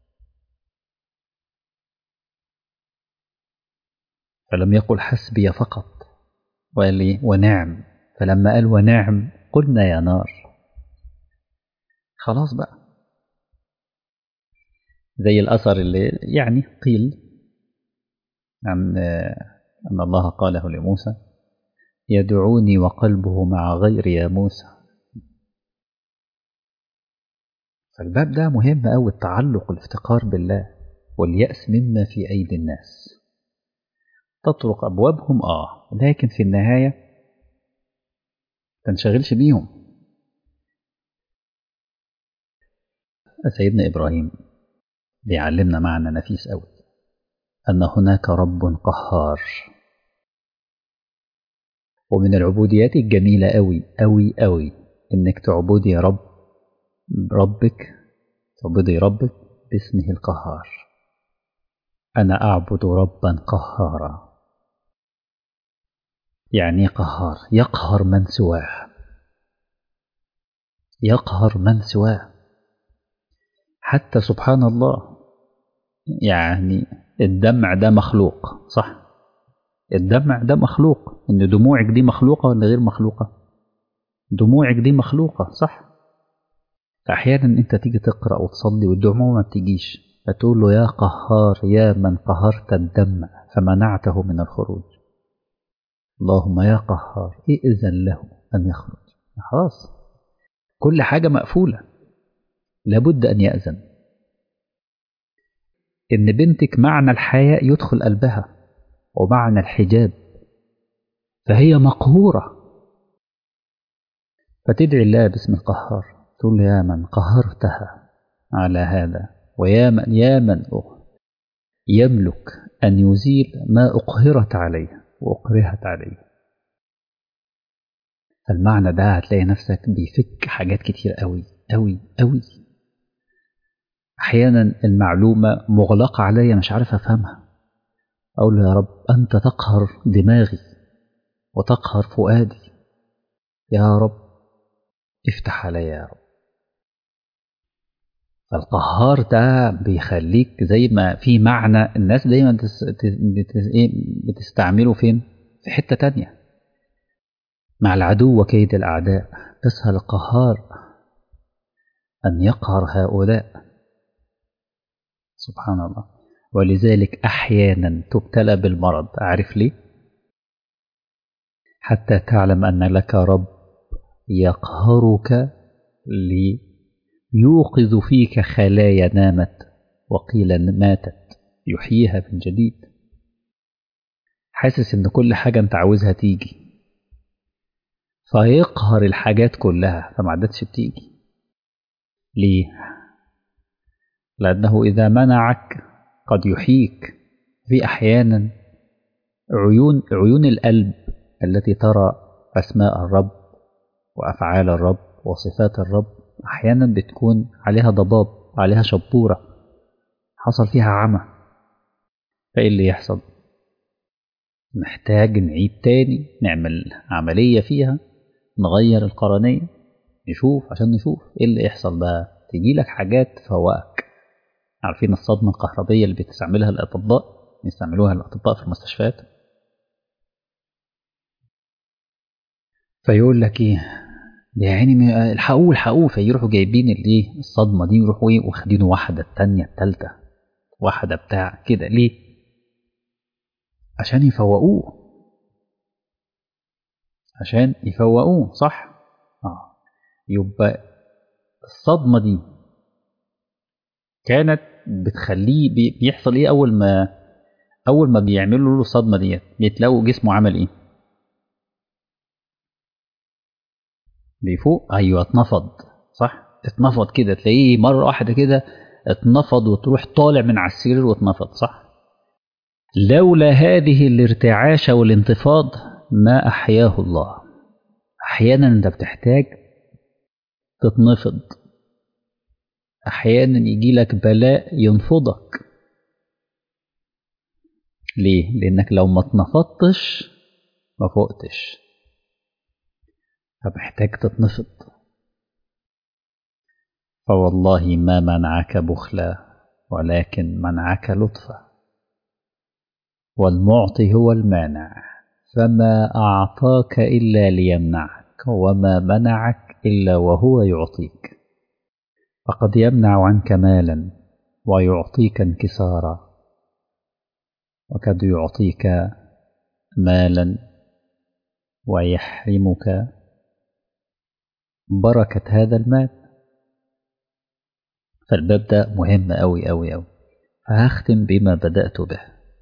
فلم يقل حسبي فقط وقال لي ونعم فلما قال ونعم قلنا يا نار خلاص بقى زي الأثر اللي يعني قيل عن أن الله قاله لموسى يدعوني وقلبه مع غير يا موسى فالباب ده مهم أوي التعلق الافتقار بالله واليأس مما في أيدي الناس تطرق أبوابهم آه لكن في النهاية تنشغلش بيهم سيدنا إبراهيم بيعلمنا معنى نفيس أوي أن هناك رب قهار ومن العبوديات الجميلة أوي أوي أوي إنك تعبدي رب ربك تعبدي ربك باسمه القهار أنا أعبد ربا قهارا يعني قهار يقهر من سواه يقهر من سواه حتى سبحان الله يعني الدمع ده مخلوق صح الدمع ده مخلوق ان دموعك دي مخلوقة ولا غير مخلوقة دموعك دي مخلوقة صح احيانا انت تيجي تقرأ وتصلي والدموع ما بتجيش فتقول له يا قهار يا من قهرت الدم فمنعته من الخروج اللهم يا قهار ائذن له أن يخرج خلاص كل حاجة مقفولة لابد أن يأذن إن بنتك معنى الحياء يدخل قلبها ومعنى الحجاب فهي مقهورة فتدعي الله باسم القهار تقول يا من قهرتها على هذا ويا من يا من يملك أن يزيل ما أقهرت عليه وأكرهت عليه فالمعنى ده هتلاقي نفسك بيفك حاجات كتير قوي قوي قوي أحيانا المعلومة مغلقة عليا مش عارف أفهمها أقول له يا رب أنت تقهر دماغي وتقهر فؤادي يا رب افتح عليا يا رب فالقهار ده بيخليك زي ما في معنى الناس دايما بتستعمله فين في حتة تانية مع العدو وكيد الأعداء تسهل القهار أن يقهر هؤلاء سبحان الله ولذلك أحيانا تبتلى بالمرض أعرف ليه حتى تعلم أن لك رب يقهرك ليوقظ فيك خلايا نامت وقيل ماتت يحييها من جديد حاسس ان كل حاجة انت عاوزها تيجي فيقهر الحاجات كلها فما عادتش بتيجي ليه لأنه إذا منعك قد يحييك في أحيانا عيون عيون القلب التي ترى أسماء الرب وأفعال الرب وصفات الرب أحيانا بتكون عليها ضباب عليها شبورة حصل فيها عمى فإيه اللي يحصل محتاج نعيد تاني نعمل عملية فيها نغير القرنية نشوف عشان نشوف ايه اللي يحصل بقى تجي لك حاجات تفوقك عارفين الصدمة الكهربية اللي بتستعملها الأطباء بيستعملوها الأطباء في المستشفيات فيقول لك ايه يا عيني الحقوه الحقوه فيروحوا جايبين الايه الصدمة دي يروحوا ايه واخدينه واحدة التانية التالتة واحدة بتاع كده ليه عشان يفوقوه عشان يفوقوه صح اه يبقى الصدمة دي كانت بتخليه بي- بيحصل ايه اول ما اول ما بيعملوا له الصدمة ديت بتلاقوا جسمه عمل ايه بيفوق ايوه اتنفض صح اتنفض كده تلاقيه مرة واحدة كده اتنفض وتروح طالع من على السرير واتنفض صح لولا هذه الارتعاش والانتفاض ما أحياه الله أحيانا أنت بتحتاج تتنفض أحيانا يجي لك بلاء ينفضك ليه؟ لأنك لو ما اتنفضتش ما فوقتش فمحتاج تتنفض فوالله ما منعك بخلا ولكن منعك لطفا والمعطي هو المانع فما أعطاك إلا ليمنعك وما منعك إلا وهو يعطيك فقد يمنع عنك مالا ويعطيك انكسارا وقد يعطيك مالا ويحرمك بركة هذا المال فالباب ده مهم أوي أوي أوي فهختم بما بدأت به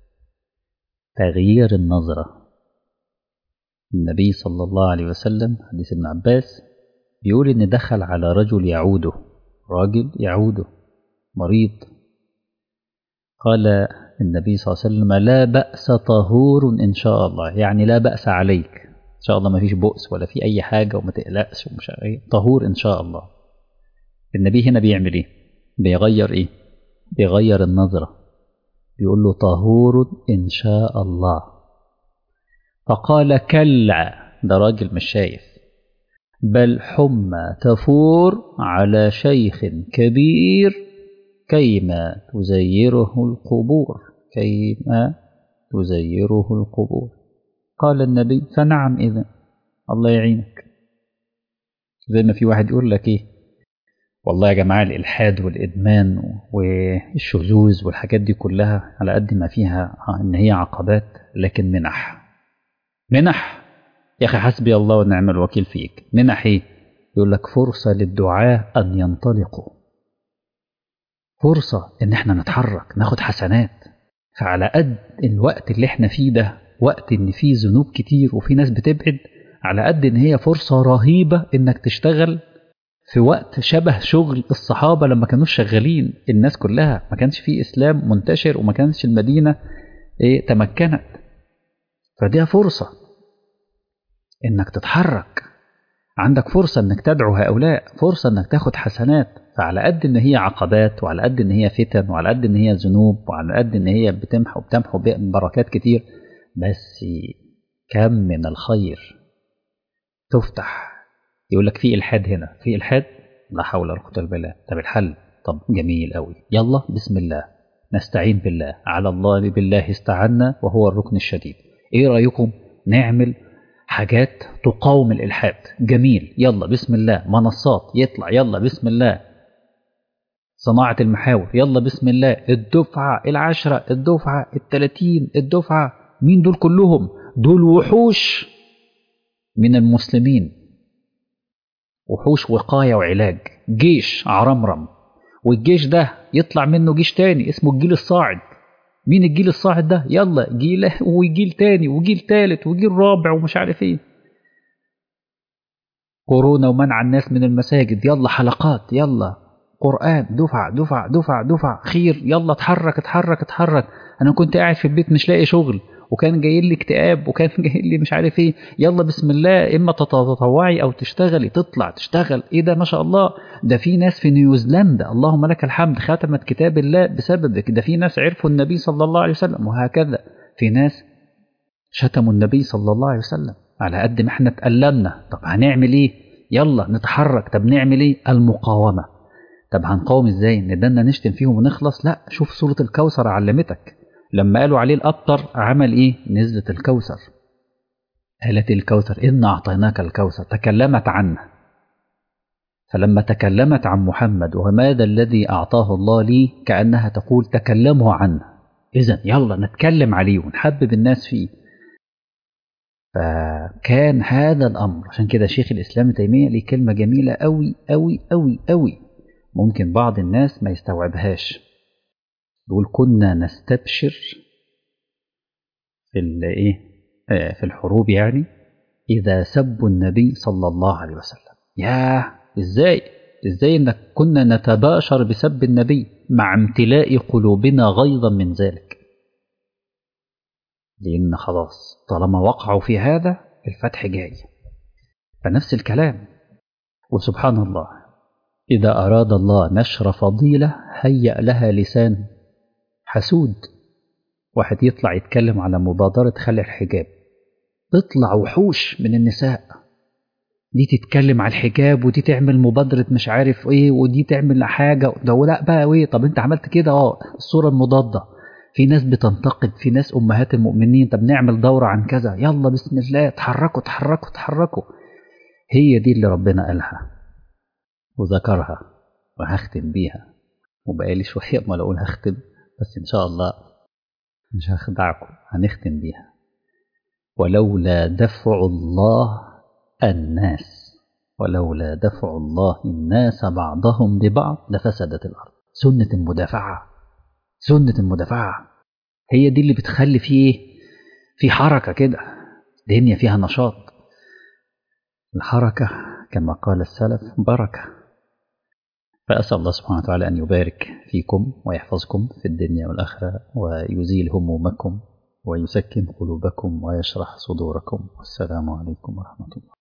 تغيير النظرة النبي صلى الله عليه وسلم حديث ابن عباس بيقول إن دخل على رجل يعوده راجل يعوده مريض قال النبي صلى الله عليه وسلم لا بأس طهور إن شاء الله يعني لا بأس عليك إن شاء الله ما فيش بؤس ولا في أي حاجة وما تقلقش ومش عارف إيه طهور إن شاء الله النبي هنا بيعمل إيه بيغير إيه بيغير النظرة بيقول له طهور إن شاء الله فقال كلا ده راجل مش شايف بل حمى تفور على شيخ كبير كيما تزيره القبور كيما تزيره القبور قال النبي فنعم إذا الله يعينك زي ما في واحد يقول لك إيه والله يا جماعة الإلحاد والإدمان والشذوذ والحاجات دي كلها على قد ما فيها إن هي عقبات لكن منح منح يا أخي حسبي الله ونعم الوكيل فيك منح إيه؟ يقول لك فرصة للدعاة أن ينطلقوا فرصة إن إحنا نتحرك ناخد حسنات فعلى قد الوقت اللي إحنا فيه ده وقت إن فيه ذنوب كتير وفي ناس بتبعد على قد إن هي فرصة رهيبة إنك تشتغل في وقت شبه شغل الصحابة لما كانوا شغالين الناس كلها ما كانش فيه إسلام منتشر وما كانش المدينة إيه تمكنت فدي فرصة إنك تتحرك عندك فرصة إنك تدعو هؤلاء فرصة إنك تاخد حسنات فعلى قد إن هي عقبات وعلى قد إن هي فتن وعلى قد إن هي ذنوب وعلى قد إن هي بتمحو بتمحو بركات كتير بس كم من الخير تفتح يقول لك في الحاد هنا في الحاد لا حول ولا قوه الا بالله طب الحل طب جميل قوي يلا بسم الله نستعين بالله على الله بالله استعنا وهو الركن الشديد ايه رايكم نعمل حاجات تقاوم الالحاد جميل يلا بسم الله منصات يطلع يلا بسم الله صناعة المحاور يلا بسم الله الدفعة العشرة الدفعة التلاتين الدفعة مين دول كلهم دول وحوش من المسلمين وحوش وقاية وعلاج جيش عرمرم والجيش ده يطلع منه جيش تاني اسمه الجيل الصاعد مين الجيل الصاعد ده يلا جيل وجيل تاني وجيل تالت وجيل رابع ومش عارف ايه كورونا ومنع الناس من المساجد يلا حلقات يلا قرآن دفع دفع دفع دفع خير يلا اتحرك اتحرك اتحرك انا كنت قاعد في البيت مش لاقي شغل وكان جاي لي اكتئاب وكان جاي لي مش عارف ايه يلا بسم الله اما تتطوعي او تشتغلي تطلع تشتغل ايه ده ما شاء الله ده في ناس في نيوزيلندا اللهم لك الحمد ختمت كتاب الله بسببك ده في ناس عرفوا النبي صلى الله عليه وسلم وهكذا في ناس شتموا النبي صلى الله عليه وسلم على قد ما احنا اتألمنا طب هنعمل ايه يلا نتحرك طب نعمل ايه المقاومة طب هنقاوم ازاي ندنا نشتم فيهم ونخلص لا شوف سورة الكوثر علمتك لما قالوا عليه الأبطر عمل ايه نزلت الكوثر قالت الكوثر إن أعطيناك الكوثر تكلمت عنه فلما تكلمت عن محمد وماذا الذي أعطاه الله لي كأنها تقول تكلموا عنه إذا يلا نتكلم عليه ونحبب الناس فيه فكان هذا الأمر عشان كده شيخ الإسلام تيمية ليه كلمة جميلة أوي أوي أوي أوي ممكن بعض الناس ما يستوعبهاش يقول كنا نستبشر في الايه في الحروب يعني إذا سبوا النبي صلى الله عليه وسلم ياه إزاي إزاي إنك كنا نتباشر بسب النبي مع امتلاء قلوبنا غيظا من ذلك لأن خلاص طالما وقعوا في هذا الفتح جاي فنفس الكلام وسبحان الله إذا أراد الله نشر فضيلة هيأ لها لسان حسود واحد يطلع يتكلم على مبادرة خلع الحجاب تطلع وحوش من النساء دي تتكلم على الحجاب ودي تعمل مبادرة مش عارف ايه ودي تعمل حاجة ده لا بقى ايه طب انت عملت كده اه الصورة المضادة في ناس بتنتقد في ناس امهات المؤمنين طب نعمل دورة عن كذا يلا بسم الله اتحركوا اتحركوا اتحركوا هي دي اللي ربنا قالها وذكرها وهختم بيها وبقالي شوية ما اقول هختم بس ان شاء الله مش هخدعكم هنختم بيها ولولا دفع الله الناس ولولا دفع الله الناس بعضهم ببعض لفسدت الأرض سنة المدافعة سنة المدافعة هي دي اللي بتخلي فيه في حركة كده الدنيا فيها نشاط الحركة كما قال السلف بركة فأسأل الله سبحانه وتعالى أن يبارك فيكم ويحفظكم في الدنيا والآخرة ويزيل همومكم ويسكن قلوبكم ويشرح صدوركم والسلام عليكم ورحمة الله